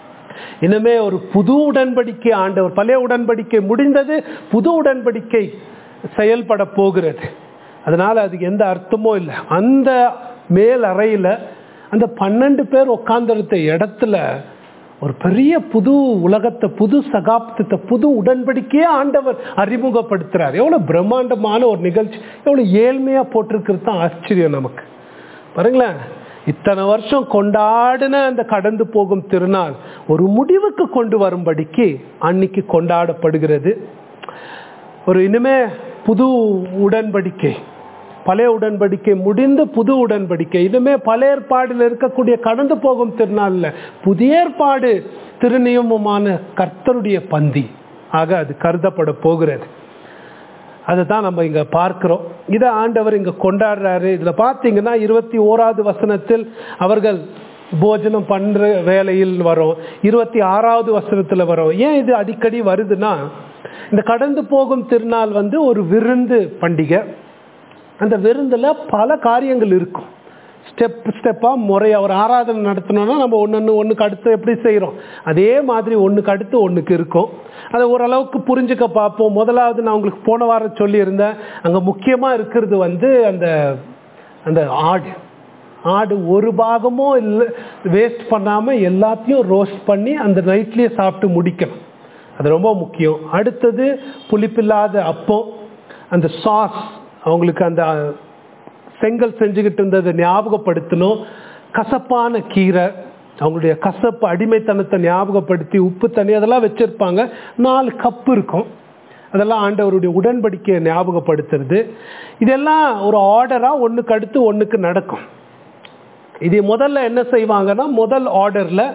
இனிமே ஒரு புது உடன்படிக்கை ஆண்டவர் பழைய உடன்படிக்கை முடிந்தது புது உடன்படிக்கை செயல்பட போகிறது அதனால அதுக்கு எந்த அர்த்தமும் இல்லை அந்த மேல் அறையில அந்த பன்னெண்டு பேர் உட்கார்ந்திருந்த இடத்துல ஒரு பெரிய புது உலகத்தை புது சகாப்தத்தை புது உடன்படிக்கையே ஆண்டவர் அறிமுகப்படுத்துறார் எவ்வளவு பிரம்மாண்டமான ஒரு நிகழ்ச்சி எவ்வளவு ஏழ்மையா போட்டிருக்கிறது தான் ஆச்சரியம் நமக்கு பாருங்களேன் இத்தனை வருஷம் கொண்டாடின அந்த கடந்து போகும் திருநாள் ஒரு முடிவுக்கு கொண்டு வரும்படிக்கு அன்னைக்கு கொண்டாடப்படுகிறது ஒரு இனிமே புது உடன்படிக்கை பழைய உடன்படிக்கை முடிந்து புது உடன்படிக்கை இனிமே பழைய ஏற்பாடில் இருக்கக்கூடிய கடந்து போகும் திருநாள்ல புதிய ஏற்பாடு திருநியமமான கர்த்தருடைய பந்தி ஆக அது கருதப்பட போகிறது அதுதான் நம்ம இங்க பார்க்கிறோம் இதை ஆண்டவர் இங்க கொண்டாடுறாரு இதுல பார்த்தீங்கன்னா இருபத்தி ஓராவது வசனத்தில் அவர்கள் போஜனம் பண்ற வேலையில் வரும் இருபத்தி ஆறாவது வசனத்துல வரும் ஏன் இது அடிக்கடி வருதுன்னா இந்த கடந்து போகும் திருநாள் வந்து ஒரு விருந்து பண்டிகை அந்த விருந்துல பல காரியங்கள் இருக்கும் ஸ்டெப் ஸ்டெப்பாக முறையாக ஒரு ஆராதனை நடத்தணும்னா நம்ம ஒன்று ஒன்றுக்கு அடுத்து எப்படி செய்கிறோம் அதே மாதிரி ஒன்றுக்கு அடுத்து ஒன்றுக்கு இருக்கும் அதை ஓரளவுக்கு புரிஞ்சுக்க பார்ப்போம் முதலாவது நான் உங்களுக்கு போன வாரம் சொல்லியிருந்தேன் அங்கே முக்கியமாக இருக்கிறது வந்து அந்த அந்த ஆடு ஆடு ஒரு பாகமும் இல்லை வேஸ்ட் பண்ணாமல் எல்லாத்தையும் ரோஸ்ட் பண்ணி அந்த நைட்லேயே சாப்பிட்டு முடிக்கணும் அது ரொம்ப முக்கியம் அடுத்தது புளிப்பில்லாத அப்பம் அந்த சாஸ் அவங்களுக்கு அந்த செங்கல் செஞ்சுக்கிட்டு இருந்ததை ஞாபகப்படுத்தணும் கசப்பான கீரை அவங்களுடைய கசப்பு அடிமைத்தனத்தை ஞாபகப்படுத்தி உப்பு தண்ணி அதெல்லாம் வச்சிருப்பாங்க நாலு கப்பு இருக்கும் அதெல்லாம் ஆண்டவருடைய உடன்படிக்கையை ஞாபகப்படுத்துறது இதெல்லாம் ஒரு ஆர்டராக ஒன்றுக்கு அடுத்து ஒன்றுக்கு நடக்கும் இது முதல்ல என்ன செய்வாங்கன்னா முதல் ஆர்டரில்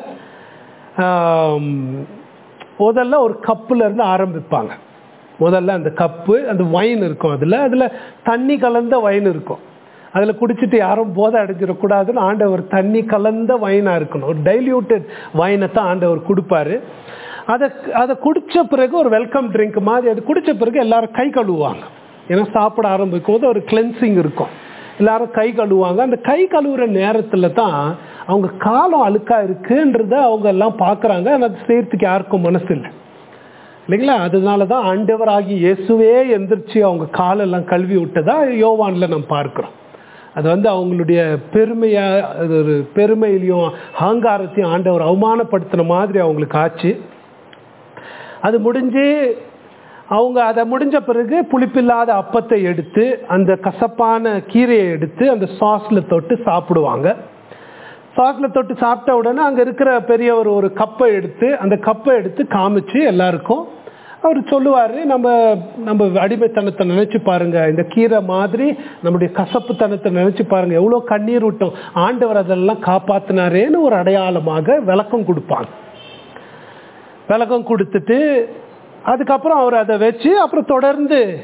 முதல்ல ஒரு கப்புல இருந்து ஆரம்பிப்பாங்க முதல்ல அந்த கப்பு அந்த வைன் இருக்கும் அதில் அதில் தண்ணி கலந்த வைன் இருக்கும் அதில் குடிச்சிட்டு யாரும் போதை அடைஞ்சிடக்கூடாதுன்னு ஆண்டவர் தண்ணி கலந்த வைனாக இருக்கணும் ஒரு டைல்யூட்டட் வைனை தான் ஆண்டவர் கொடுப்பாரு அதை அதை குடித்த பிறகு ஒரு வெல்கம் ட்ரிங்க் மாதிரி அது குடித்த பிறகு எல்லாரும் கை கழுவுவாங்க ஏன்னா சாப்பிட ஆரம்பிக்கும் போது ஒரு கிளென்சிங் இருக்கும் எல்லாரும் கை கழுவுவாங்க அந்த கை கழுவுற நேரத்தில் தான் அவங்க காலம் அழுக்கா இருக்குன்றத அவங்க எல்லாம் பார்க்குறாங்க அது செய்யறதுக்கு யாருக்கும் மனசு இல்லை இல்லைங்களா அதனால தான் ஆண்டவராகி இயேசுவே எந்திரிச்சு அவங்க காலெல்லாம் கழுவி விட்டதா யோவானில் நம்ம பார்க்குறோம் அது வந்து அவங்களுடைய பெருமையா அது ஒரு பெருமையிலையும் அகங்காரத்தையும் ஆண்டவர் அவமானப்படுத்தின மாதிரி அவங்களுக்கு ஆச்சு அது முடிஞ்சு அவங்க அதை முடிஞ்ச பிறகு புளிப்பில்லாத அப்பத்தை எடுத்து அந்த கசப்பான கீரையை எடுத்து அந்த சாஸில் தொட்டு சாப்பிடுவாங்க சாஸில் தொட்டு சாப்பிட்ட உடனே அங்கே இருக்கிற பெரியவர் ஒரு கப்பை எடுத்து அந்த கப்பை எடுத்து காமிச்சு எல்லாருக்கும் அவர் சொல்லுவார் நம்ம நம்ம அடிமைத்தனத்தை நினச்சி பாருங்க இந்த கீரை மாதிரி நம்முடைய கசப்புத்தனத்தை நினச்சி பாருங்க எவ்வளோ கண்ணீர் விட்டோம் ஆண்டவர் அதெல்லாம் காப்பாத்தினாரேன்னு ஒரு அடையாளமாக விளக்கம் கொடுப்பாங்க விளக்கம் கொடுத்துட்டு அதுக்கப்புறம் அவர் அதை வச்சு அப்புறம் தொடர்ந்து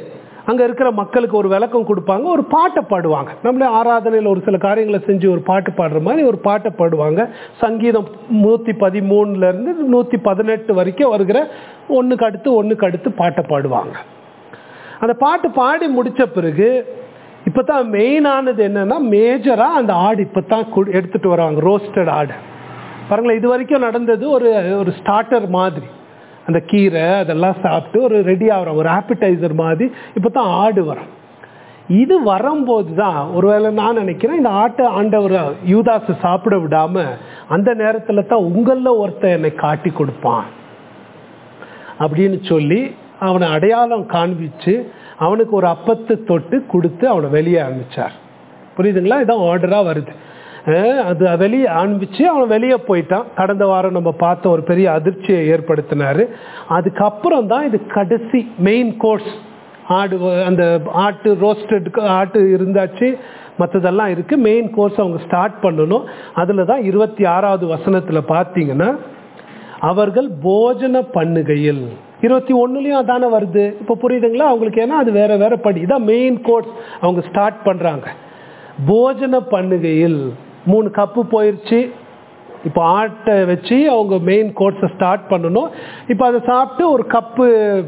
அங்கே இருக்கிற மக்களுக்கு ஒரு விளக்கம் கொடுப்பாங்க ஒரு பாட்டை பாடுவாங்க நம்மளே ஆராதனையில் ஒரு சில காரியங்களை செஞ்சு ஒரு பாட்டு பாடுற மாதிரி ஒரு பாட்டை பாடுவாங்க சங்கீதம் நூற்றி பதிமூணுலேருந்து நூற்றி பதினெட்டு வரைக்கும் வருகிற ஒன்றுக்கு அடுத்து ஒன்றுக்கு அடுத்து பாட்டை பாடுவாங்க அந்த பாட்டு பாடி முடித்த பிறகு இப்போ தான் மெயினானது என்னன்னா மேஜராக அந்த ஆடு இப்போ தான் எடுத்துகிட்டு வராங்க ரோஸ்டட் ஆடு பாருங்களேன் இது வரைக்கும் நடந்தது ஒரு ஒரு ஸ்டார்டர் மாதிரி அந்த கீரை அதெல்லாம் சாப்பிட்டு ஒரு ரெடி ஆகிறோம் ஒரு ஆப்பிடைசர் மாதிரி இப்போ தான் ஆடு வரும் இது வரும்போது தான் ஒருவேளை நான் நினைக்கிறேன் இந்த ஆட்டை ஆண்டவர் யூதாஸை சாப்பிட விடாம அந்த நேரத்தில் தான் உங்களில் ஒருத்தன் என்னை காட்டி கொடுப்பான் அப்படின்னு சொல்லி அவனை அடையாளம் காண்பிச்சு அவனுக்கு ஒரு அப்பத்தை தொட்டு கொடுத்து அவனை வெளியே அனுப்பிச்சார் புரியுதுங்களா இதான் ஆர்டராக வருது அஹ் அது வெளியே அனுப்பிச்சு அவன் வெளியே போயிட்டான் கடந்த வாரம் நம்ம பார்த்த ஒரு பெரிய அதிர்ச்சியை ஏற்படுத்தினாரு அதுக்கப்புறம் தான் இது கடைசி மெயின் கோர்ஸ் ஆடு வ- அந்த ஆட்டு ரோஸ்டட் ஆட்டு இருந்தாச்சு மற்றதெல்லாம் இருக்கு மெயின் கோர்ஸ் அவங்க ஸ்டார்ட் பண்ணணும் அதில் தான் இருபத்தி ஆறாவது வசனத்தில் பார்த்தீங்கன்னா அவர்கள் போஜன பண்ணுகையில் இருபத்தி ஒன்றுலையும் அதானே வருது இப்போ புரியுதுங்களா அவங்களுக்கு ஏன்னா அது வேற வேற படி இதான் மெயின் கோர்ஸ் அவங்க ஸ்டார்ட் பண்ணுறாங்க போஜன பண்ணுகையில் மூணு கப்பு போயிருச்சு இப்போ ஆட்டை வச்சு அவங்க மெயின் கோர்ஸை ஸ்டார்ட் பண்ணணும் இப்போ அதை சாப்பிட்டு ஒரு கப்பு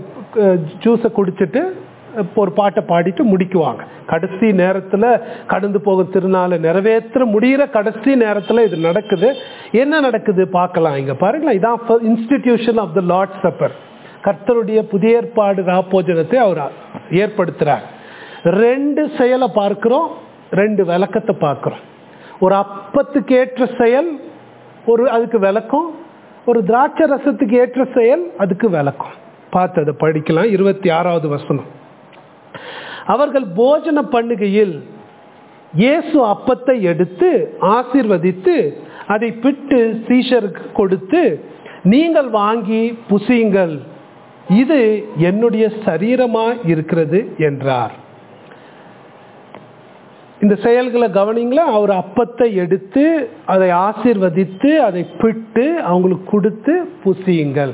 ஜூஸை குடிச்சிட்டு இப்போ ஒரு பாட்டை பாடிட்டு முடிக்குவாங்க கடைசி நேரத்தில் கடந்து போகும் திருநாளை நிறைவேற்ற முடிகிற கடைசி நேரத்தில் இது நடக்குது என்ன நடக்குது பார்க்கலாம் இங்கே பாருங்களேன் இதான் institution of the Lord supper கர்த்தருடைய புதிய ஏற்பாடு ராப்போஜனத்தை அவர் ஏற்படுத்துகிறார் ரெண்டு செயலை பார்க்கிறோம் ரெண்டு விளக்கத்தை பார்க்கிறோம் ஒரு அப்பத்துக்கு ஏற்ற செயல் ஒரு அதுக்கு விளக்கம் ஒரு திராட்சை ரசத்துக்கு ஏற்ற செயல் அதுக்கு விளக்கம் பார்த்து அதை படிக்கலாம் இருபத்தி ஆறாவது வசனம் அவர்கள் போஜன பண்ணுகையில் இயேசு அப்பத்தை எடுத்து ஆசீர்வதித்து அதை பிட்டு சீஷருக்கு கொடுத்து நீங்கள் வாங்கி புசியுங்கள் இது என்னுடைய சரீரமா இருக்கிறது என்றார் இந்த செயல்களை கவனிங்களா அவர் அப்பத்தை எடுத்து அதை ஆசீர்வதித்து அதை பிட்டு அவங்களுக்கு கொடுத்து புசியுங்கள்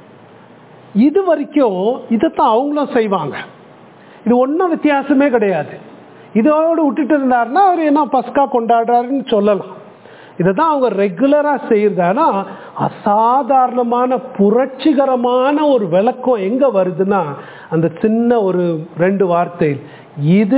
இது வரைக்கும் இதைத்தான் அவங்களும் செய்வாங்க இது ஒன்றும் வித்தியாசமே கிடையாது இதோடு விட்டுட்டு இருந்தாருன்னா அவர் என்ன பஸ்கா கொண்டாடுறாருன்னு சொல்லலாம் இதை தான் அவங்க ரெகுலராக செய்யறதானா அசாதாரணமான புரட்சிகரமான ஒரு விளக்கம் எங்கே வருதுன்னா அந்த சின்ன ஒரு ரெண்டு வார்த்தை இது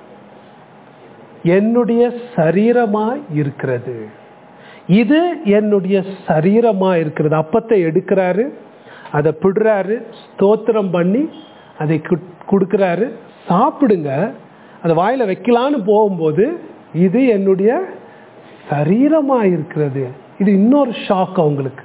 என்னுடைய சரீரமா இருக்கிறது இது என்னுடைய சரீரமா இருக்கிறது அப்பத்தை எடுக்கிறாரு அதை பிடுறாரு ஸ்தோத்திரம் பண்ணி அதை கு- கொடுக்கறாரு சாப்பிடுங்க அதை வாயில வைக்கலான்னு போகும்போது இது என்னுடைய சரீரமா இருக்கிறது இது இன்னொரு ஷாக் அவங்களுக்கு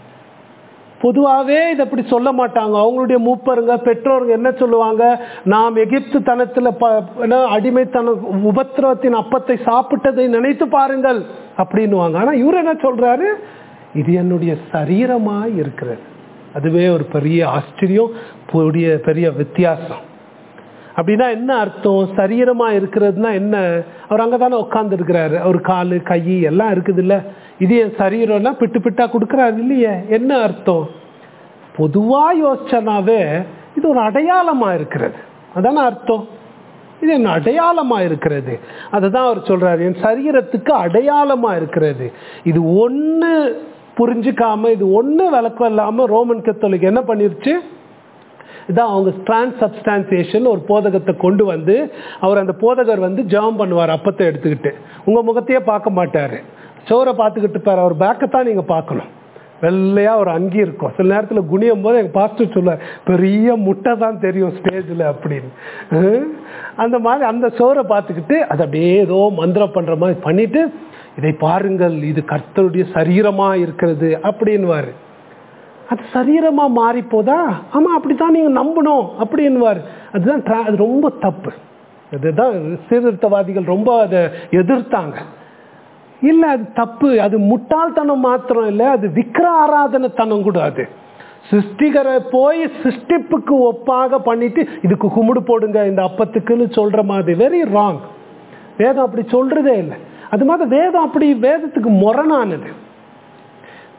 பொதுவாகவே இதை அப்படி சொல்ல மாட்டாங்க அவங்களுடைய மூப்பருங்க பெற்றோருங்க என்ன சொல்லுவாங்க நாம் எகிப்து தனத்தில் ப என்ன, அடிமைத்தன உபத்திரவத்தின் அப்பத்தை சாப்பிட்டதை நினைத்து பாருங்கள் அப்படின்னுவாங்க ஆனால் இவர் என்ன சொல்றாரு இது என்னுடைய சரீரமா இருக்கிறது அதுவே ஒரு பெரிய ஆச்சரியம் பெரிய பெரிய வித்தியாசம் அப்படின்னா என்ன அர்த்தம் சரீரமா இருக்கிறதுனா என்ன அவர் அங்கே தானே உட்கார்ந்து இருக்கிறாரு அவர் காலு கை எல்லாம் இருக்குது இல்ல இது என் சரீரம்னா பிட்டு பிட்டா கொடுக்குறாரு இல்லையே என்ன அர்த்தம் பொதுவா யோசிச்சனாவே இது ஒரு அடையாளமா இருக்கிறது அதானே அர்த்தம் இது என்ன அடையாளமா இருக்கிறது அதுதான் அவர் சொல்றாரு என் சரீரத்துக்கு அடையாளமா இருக்கிறது இது ஒண்ணு புரிஞ்சுக்காம இது ஒண்ணு விளக்கம் இல்லாம ரோமன் கத்தோலிக் என்ன பண்ணிருச்சு இதான் அவங்க டிரான்சப்ஸ்டான்சியேஷன் ஒரு போதகத்தை கொண்டு வந்து அவர் அந்த போதகர் வந்து ஜாம் பண்ணுவார் அப்பத்தை எடுத்துக்கிட்டு உங்க முகத்தையே பார்க்க மாட்டாரு சோரை பார்த்துக்கிட்டு பாரு அவர் பேக்கைத்தான் நீங்க பார்க்கணும் வெள்ளையா ஒரு அங்கி இருக்கும் சில நேரத்தில் குனியும் போது எங்க பாஸ்டர் சொல்லுவார் பெரிய முட்டை தான் தெரியும் ஸ்டேஜில் அப்படின்னு அஹ் அந்த மாதிரி அந்த சோரை பார்த்துக்கிட்டு அதை அப்படியே ஏதோ மந்திரம் பண்ற மாதிரி பண்ணிட்டு இதை பாருங்கள் இது கர்த்தருடைய சரீரமா இருக்கிறது அப்படின்னுவாரு அது சரீரமா மாறி போதா ஆமா அப்படித்தான் நீங்க நம்பணும் அப்படின்னுவார் அதுதான் tra- அது ரொம்ப தப்பு அதுதான் சீர்திருத்தவாதிகள் ரொம்ப அதை எதிர்த்தாங்க இல்ல அது தப்பு அது முட்டாள்தனம் மாத்திரம் இல்ல அது விக்கிர ஆராதனைத்தனம் கூட அது சிருஷ்டிகரை போய் சிருஷ்டிப்புக்கு ஒப்பாக பண்ணிட்டு இதுக்கு கும்பிடு போடுங்க இந்த அப்பத்துக்குன்னு சொல்ற மாதிரி வெரி ராங் வேதம் அப்படி சொல்றதே இல்லை அது மாதிரி வேதம் அப்படி வேதத்துக்கு முரணானது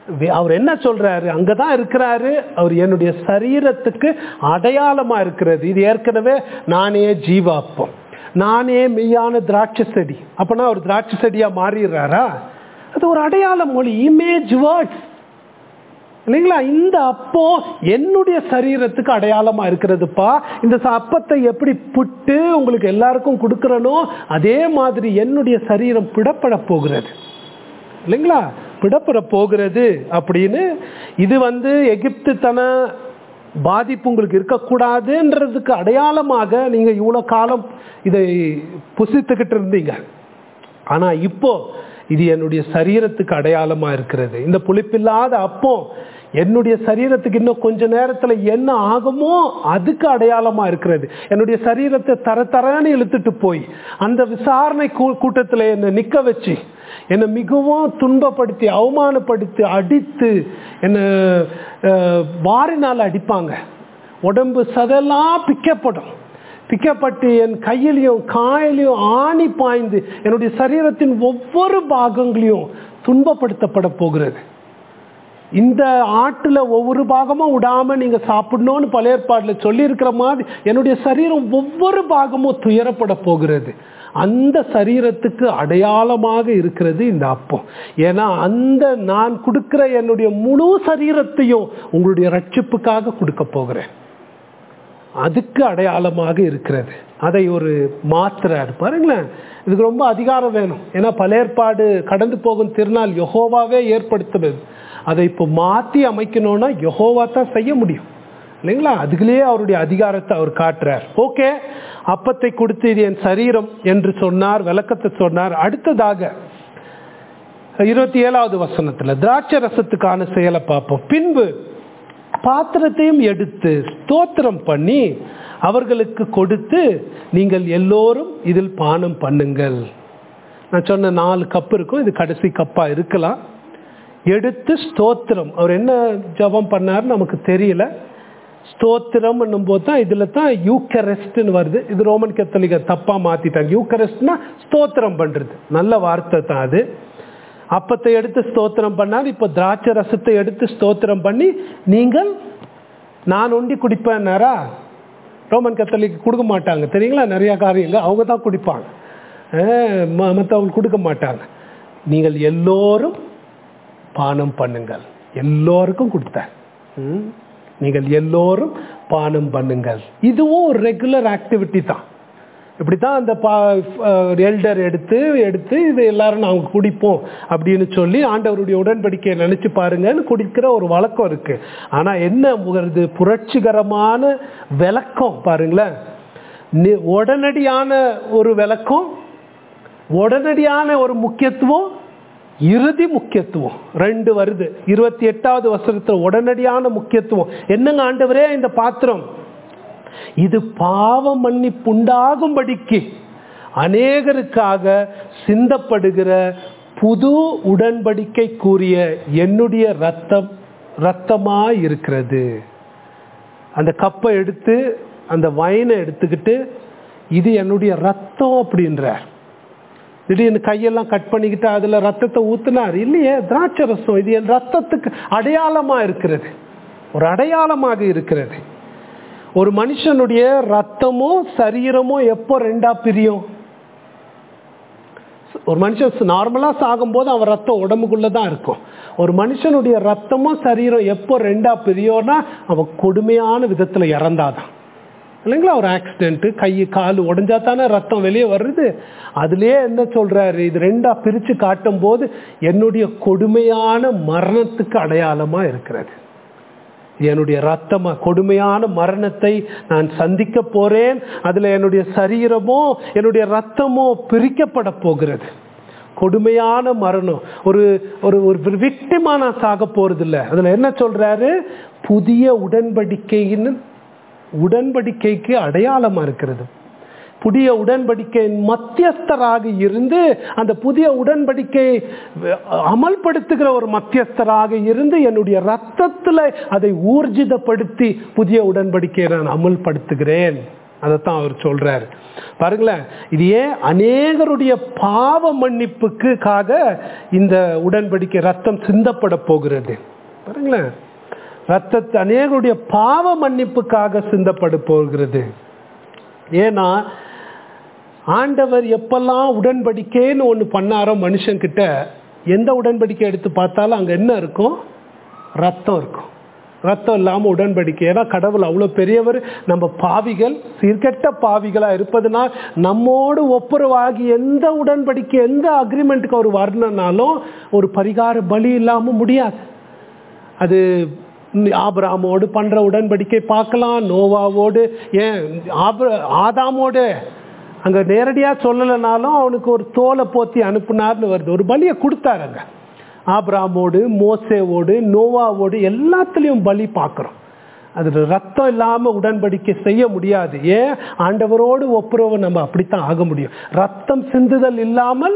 வே- அவர் என்ன சொல்றாரு அங்கதான் இருக்கிறாரு அவர் என்னுடைய சரீரத்துக்கு அடையாளமா இருக்கிறது இது ஏற்கனவே நானே ஜீவாப்பம் நானே மெய்யான திராட்சை செடி அப்பனா அவர் திராட்சை செடியா மாறிடுறாரா அது ஒரு அடையாள மொழி இமேஜ் வேர்ட்ஸ் இல்லைங்களா இந்த அப்போ என்னுடைய சரீரத்துக்கு அடையாளமா இருக்கிறதுப்பா இந்த ச- அப்பத்தை எப்படி புட்டு உங்களுக்கு எல்லாருக்கும் கொடுக்கறனோ அதே மாதிரி என்னுடைய சரீரம் பிடப்பட போகிறது இல்லைங்களா பிடப்பட போகிறது அப்படின்னு இது வந்து எகிப்து தன பாதிப்பு உங்களுக்கு இருக்கக்கூடாதுன்றதுக்கு அடையாளமாக நீங்க இவ்வளவு காலம் இதை புசித்துக்கிட்டு இருந்தீங்க ஆனா இப்போ இது என்னுடைய சரீரத்துக்கு அடையாளமா இருக்கிறது இந்த புளிப்பில்லாத அப்போ என்னுடைய சரீரத்துக்கு இன்னும் கொஞ்ச நேரத்துல என்ன ஆகுமோ அதுக்கு அடையாளமா இருக்கிறது என்னுடைய சரீரத்தை தர தரன்னு இழுத்துட்டு போய் அந்த விசாரணை கூ- கூட்டத்துல என்னை நிக்க வச்சு என்னை மிகவும் துன்பப்படுத்தி அவமானப்படுத்தி அடித்து என்னை அஹ், வாரினால் அடிப்பாங்க உடம்பு சதெல்லாம் பிக்கப்படும் பிக்கப்பட்டு என் கையிலையும் காயிலையும் ஆணி பாய்ந்து என்னுடைய சரீரத்தின் ஒவ்வொரு பாகங்களையும் துன்பப்படுத்தப்பட போகிறது இந்த ஆட்டுல ஒவ்வொரு பாகமும் விடாம நீங்க சாப்பிடணும்னு பழைய ஏற்பாடுல சொல்லி இருக்கிற மாதிரி என்னுடைய சரீரம் ஒவ்வொரு பாகமும் துயரப்பட போகிறது அந்த சரீரத்துக்கு அடையாளமாக இருக்கிறது இந்த அப்பம் ஏன்னா அந்த நான் கொடுக்கிற என்னுடைய முழு சரீரத்தையும் உங்களுடைய ரட்சிப்புக்காக கொடுக்க போகிறேன் அதுக்கு அடையாளமாக இருக்கிறது அதை ஒரு மாத்திரார் பாருங்களேன் இதுக்கு ரொம்ப அதிகாரம் வேணும் ஏன்னா பழையற்பாடு கடந்து போகும் திருநாள் யெகோவாவே ஏற்படுத்துறது அதை இப்போ மாற்றி அமைக்கணும்னா யெகோவா தான் செய்ய முடியும் இல்லைங்களா அதுக்குள்ளேயே அவருடைய அதிகாரத்தை அவர் காட்டுறார் ஓகே அப்பத்தை கொடுத்து இது என் சரீரம் என்று சொன்னார் விளக்கத்தை சொன்னார் அடுத்ததாக இருபத்தி ஏழாவது வசனத்துல திராட்சை ரசத்துக்கான செயலை பார்ப்போம் பின்பு பாத்திரத்தையும் எடுத்து ஸ்தோத்திரம் பண்ணி அவர்களுக்கு கொடுத்து நீங்கள் எல்லோரும் இதில் பானம் பண்ணுங்கள் நான் சொன்ன நாலு கப் இருக்கும் இது கடைசி கப்பா இருக்கலாம் எடுத்து ஸ்தோத்திரம் அவர் என்ன ஜெபம் பண்ணார் நமக்கு தெரியல ஸ்தோத்திரம் போது தான் இதுல தான் யூக்கரெஸ்ட்னு வருது இது ரோமன் கத்தலிக தப்பா மாத்திட்டாங்க யூக்கரெஸ்ட்னா ஸ்தோத்திரம் பண்றது நல்ல வார்த்தை தான் அது அப்பத்தை எடுத்து ஸ்தோத்திரம் பண்ணார் இப்போ திராட்சை ரசத்தை எடுத்து ஸ்தோத்திரம் பண்ணி நீங்கள் நான் உண்டி குடிப்பேன்னாரா ரோமன் கத்தலிக்கு கொடுக்க மாட்டாங்க தெரியுங்களா நிறைய காரியங்கள் அவங்க தான் குடிப்பாங்க மற்றவங்க கொடுக்க மாட்டாங்க நீங்கள் எல்லோரும் பானம் பண்ணுங்கள் எல்லோருக்கும் கொடுத்தேன் ம். நீங்கள் எல்லோரும் பானம் பண்ணுங்கள் இதுவும் ஒரு ரெகுலர் ஆக்டிவிட்டி தான் இப்படி தான் அந்த பா எல்டர் எடுத்து எடுத்து இது எல்லாரும் நாங்கள் குடிப்போம் அப்படின்னு சொல்லி ஆண்டவருடைய உடன்படிக்கையை நினைச்சு பாருங்கன்னு குடிக்கிற ஒரு வழக்கம் இருக்கு ஆனா என்ன வருது புரட்சிகரமான விளக்கம் பாருங்களேன் நி- உடனடியான ஒரு விளக்கம் உடனடியான ஒரு முக்கியத்துவம் இறுதி முக்கியத்துவம் ரெண்டு வருது இருபத்தி எட்டாவது வசனத்துல உடனடியான முக்கியத்துவம் என்னங்க ஆண்டவரே இந்த பாத்திரம் இது பாவ மன்னிப்புண்டாகும்படிக்கு அநேகருக்காக சிந்தப்படுகிற புது உடன்படிக்கை கூறிய என்னுடைய ரத்தம் ரத்தமாய் இருக்கிறது அந்த கப்பை எடுத்து அந்த வைனை எடுத்துக்கிட்டு இது என்னுடைய ரத்தம் அப்படின்றார் திடீர்னு கையெல்லாம் கட் பண்ணிக்கிட்டு அதுல ரத்தத்தை ஊத்துனார் இல்லையே திராட்சை ரசம் இது என் ரத்தத்துக்கு அடையாளமா இருக்கிறது ஒரு அடையாளமாக இருக்கிறது ஒரு மனுஷனுடைய ரத்தமோ சரீரமோ எப்போ ரெண்டா பிரியும் ஒரு மனுஷன் நார்மலா சாகும்போது அவன் ரத்தம் உடம்புக்குள்ள தான் இருக்கும் ஒரு மனுஷனுடைய ரத்தமும் சரீரம் எப்போ ரெண்டா பிரியோன்னா அவன் கொடுமையான விதத்துல இறந்தாதான் இல்லைங்களா ஒரு ஆக்சிடென்ட் கை கால் உடஞ்சா தானே ரத்தம் வெளியே வருது அதுலயே என்ன சொல்றாரு இது ரெண்டா பிரிச்சு காட்டும் போது என்னுடைய கொடுமையான மரணத்துக்கு அடையாளமா இருக்கிறது என்னுடைய ரத்தமா கொடுமையான மரணத்தை நான் சந்திக்க போறேன் அதுல என்னுடைய சரீரமோ என்னுடைய ரத்தமோ பிரிக்கப்பட போகிறது கொடுமையான மரணம் ஒரு ஒரு ஒரு விக்டிமா நான் சாக போறது இல்ல அதுல என்ன சொல்றாரு புதிய உடன்படிக்கையின் உடன்படிக்கைக்கு அடையாளமா இருக்கிறது புதிய உடன்படிக்கையின் மத்தியஸ்தராக இருந்து அந்த புதிய உடன்படிக்கை அமல்படுத்துகிற ஒரு மத்தியஸ்தராக இருந்து என்னுடைய ரத்தத்துல அதை ஊர்ஜிதப்படுத்தி புதிய உடன்படிக்கையை நான் அமல்படுத்துகிறேன் அதைத்தான் அவர் சொல்றாரு பாருங்களேன் இது ஏன் அநேகருடைய பாவ மன்னிப்புக்காக இந்த உடன்படிக்கை ரத்தம் சிந்தப்பட போகிறது பாருங்களேன் ரத்தத்தை அநேகருடைய பாவ மன்னிப்புக்காக சிந்தப்பட போகிறது ஏன்னா ஆண்டவர் எப்பெல்லாம் உடன்படிக்கைன்னு ஒன்று பண்ணாரோ மனுஷன்கிட்ட எந்த உடன்படிக்கை எடுத்து பார்த்தாலும் அங்கே என்ன இருக்கும் ரத்தம் இருக்கும் ரத்தம் இல்லாமல் உடன்படிக்கை ஏன்னா கடவுள் அவ்வளோ பெரியவர் நம்ம பாவிகள் சீர்கெட்ட பாவிகளாக இருப்பதுனால் நம்மோடு ஒப்புரவாகி எந்த உடன்படிக்கை எந்த அக்ரிமெண்ட்டுக்கு அவர் வரணுன்னாலும் ஒரு பரிகார பலி இல்லாமல் முடியாது அது ஆபிராமோடு பண்ற உடன்படிக்கை பார்க்கலாம் நோவாவோடு ஏன் ஆப ஆதாமோடு அங்க நேரடியா சொல்லலைனாலும் அவனுக்கு ஒரு தோலை போத்தி அனுப்புனார்னு வருது ஒரு பலியை கொடுத்தாரு அங்க ஆபிராமோடு மோசேவோடு நோவாவோடு எல்லாத்துலேயும் பலி பார்க்குறோம் அது ரத்தம் இல்லாமல் உடன்படிக்கை செய்ய முடியாது ஏன் ஆண்டவரோடு ஒப்புரவு நம்ம அப்படித்தான் ஆக முடியும் ரத்தம் சிந்துதல் இல்லாமல்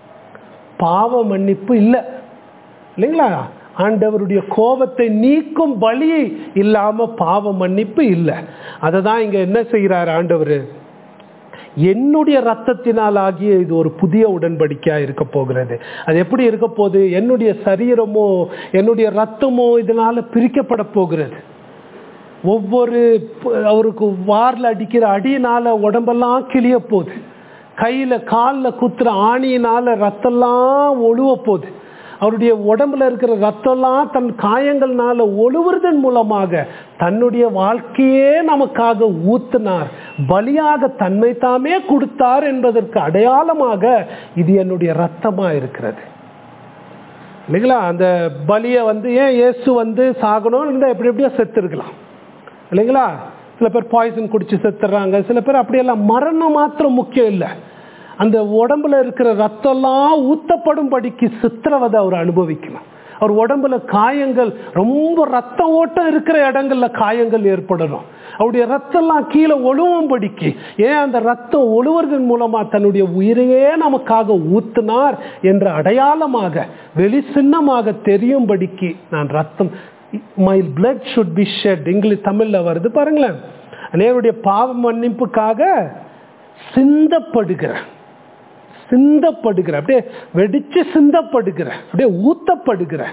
பாவ மன்னிப்பு இல்லை இல்லைங்களா ஆண்டவருடைய கோபத்தை நீக்கும் பலி இல்லாம பாவ மன்னிப்பு இல்லை அதை தான் இங்க என்ன செய்கிறார் ஆண்டவர் என்னுடைய ரத்தத்தினால் ஆகிய இது ஒரு புதிய உடன்படிக்கையா இருக்க போகிறது அது எப்படி இருக்க போகுது என்னுடைய சரீரமோ என்னுடைய ரத்தமோ இதனால பிரிக்கப்பட போகிறது ஒவ்வொரு அவருக்கு வாரில் அடிக்கிற அடியினால உடம்பெல்லாம் கிளிய போகுது கையில காலில் குத்துற ஆணியினால ரத்தம்லாம் ஒழுவ போகுது அவருடைய உடம்புல இருக்கிற ரத்தம்லாம் தன் காயங்கள்னால ஒழுவுறதன் மூலமாக தன்னுடைய வாழ்க்கையே நமக்காக ஊத்தினார் பலியாக தன்மை தாமே கொடுத்தார் என்பதற்கு அடையாளமாக இது என்னுடைய ரத்தமா இருக்கிறது இல்லைங்களா அந்த பலியை வந்து ஏன் இயேசு வந்து சாகணும்னு இருந்தால் எப்படி எப்படியோ செத்து இருக்கலாம் இல்லைங்களா சில பேர் பாய்சன் குடிச்சு செத்துறாங்க சில பேர் அப்படியெல்லாம் மரணம் மாத்திரம் முக்கியம் இல்லை அந்த உடம்புல இருக்கிற ரத்தம்லாம் ஊத்தப்படும்படிக்கு சித்திரவதை அவர் அனுபவிக்கணும் அவர் உடம்புல காயங்கள் ரொம்ப ரத்த ஓட்டம் இருக்கிற இடங்கள்ல காயங்கள் ஏற்படணும் அவருடைய ரத்தம்லாம் கீழே ஒழுவும்படிக்கு ஏன் அந்த ரத்தம் ஒழுவுறதன் மூலமா தன்னுடைய உயிரையே நமக்காக ஊத்தினார் என்ற அடையாளமாக வெளி சின்னமாக தெரியும்படிக்கு நான் ரத்தம் my blood should be shed English தமிழ்ல வருது பாருங்களேன் அநேருடைய பாவ மன்னிப்புக்காக சிந்தப்படுகிற சிந்தப்படுகிற அப்படியே வெடிச்சு சிந்தப்படுகிற அப்படியே ஊத்தப்படுகிற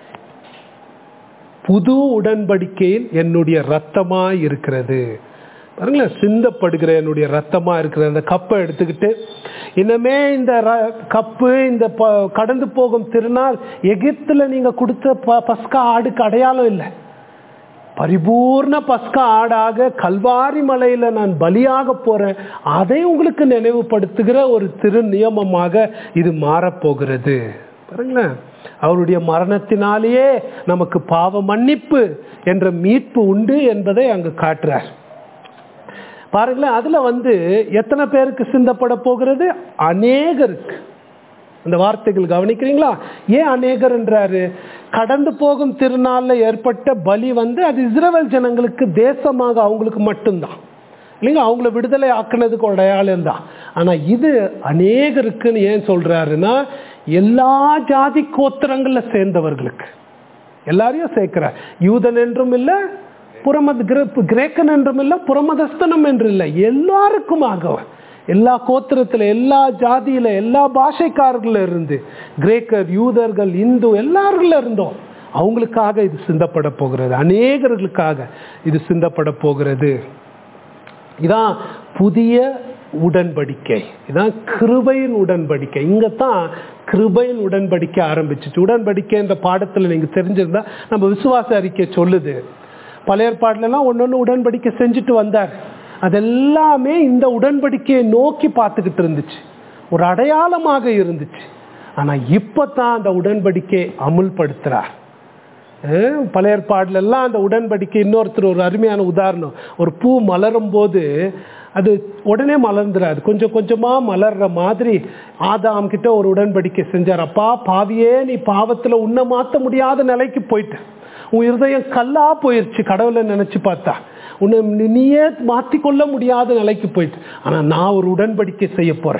புது உடன்படிக்கையில் என்னுடைய ரத்தமா இருக்கிறது பாருங்களேன் சிந்தப்படுகிற என்னுடைய ரத்தமா இருக்கிற அந்த கப்பை எடுத்துக்கிட்டு இனிமே இந்த கப்பு இந்த கடந்து போகும் திருநாள் எகிப்துல நீங்க கொடுத்த பஸ்கா ஆடுக்கு அடையாளம் இல்லை பரிபூர்ண பஸ்கா ஆடாக கல்வாரி மலையில நான் பலியாக போறேன் அதை உங்களுக்கு நினைவுபடுத்துகிற ஒரு திரு நியமமாக இது மாறப்போகிறது பாருங்களேன் அவருடைய மரணத்தினாலேயே நமக்கு பாவ மன்னிப்பு என்ற மீட்பு உண்டு என்பதை அங்கு காட்டுறார் பாருங்களேன் அதுல வந்து எத்தனை பேருக்கு சிந்தப்பட போகிறது அநேகருக்கு அந்த வார்த்தைகள் கவனிக்கிறீங்களா ஏன் அநேகர் என்றாரு கடந்து போகும் திருநாளில் ஏற்பட்ட பலி வந்து அது இஸ்ரேல் ஜனங்களுக்கு தேசமாக அவங்களுக்கு மட்டும்தான் இல்லைங்க அவங்கள விடுதலை ஆக்குனதுக்கு ஒரு அடையாளம் தான் ஆனால் இது அநேகருக்குன்னு ஏன் சொல்றாருன்னா எல்லா ஜாதி கோத்திரங்களில் சேர்ந்தவர்களுக்கு எல்லாரையும் சேர்க்கிறார் யூதன் என்றும் இல்லை புறமத கிரேக்கன் என்றும் இல்லை புறமதஸ்தனம் என்று இல்லை எல்லாருக்குமாக எல்லா கோத்திரத்தில் எல்லா ஜாதியில எல்லா பாஷைக்காரர்கள இருந்து கிரேக்கர் யூதர்கள் இந்து எல்லாருல இருந்தோம் அவங்களுக்காக இது சிந்தப்பட போகிறது அநேகர்களுக்காக இது சிந்தப்பட போகிறது இதான் புதிய உடன்படிக்கை இதான் கிருபையின் உடன்படிக்கை இங்கே தான் கிருபையின் உடன்படிக்கை ஆரம்பிச்சிச்சு உடன்படிக்கை என்ற பாடத்தில் நீங்கள் தெரிஞ்சிருந்தா நம்ம விசுவாச அறிக்கை சொல்லுது பழைய ஏற்பாடுலலாம் ஒன்று ஒன்று உடன்படிக்கை செஞ்சுட்டு வந்தார் அதெல்லாமே இந்த உடன்படிக்கையை நோக்கி பார்த்துக்கிட்டு இருந்துச்சு ஒரு அடையாளமாக இருந்துச்சு ஆனால் இப்போ தான் அந்த உடன்படிக்கை அமுல்படுத்துகிறார் பழைய ஏற்பாடுல எல்லாம் அந்த உடன்படிக்கை இன்னொருத்தர் ஒரு அருமையான உதாரணம் ஒரு பூ மலரும் போது அது உடனே மலர்ந்துடாது கொஞ்சம் கொஞ்சமாக மலர்ற மாதிரி ஆதாம் கிட்ட ஒரு உடன்படிக்கை செஞ்சார் அப்பா பாவியே நீ பாவத்தில் உன்னை மாற்ற முடியாத நிலைக்கு போயிட்ட உன் இருதயம் கல்லா போயிருச்சு கடவுளை நினைச்சு பார்த்தா உன்னை நீயே மாற்றிக்கொள்ள முடியாத நிலைக்கு போயிட்டு ஆனால் நான் ஒரு உடன்படிக்கை செய்ய போறேன்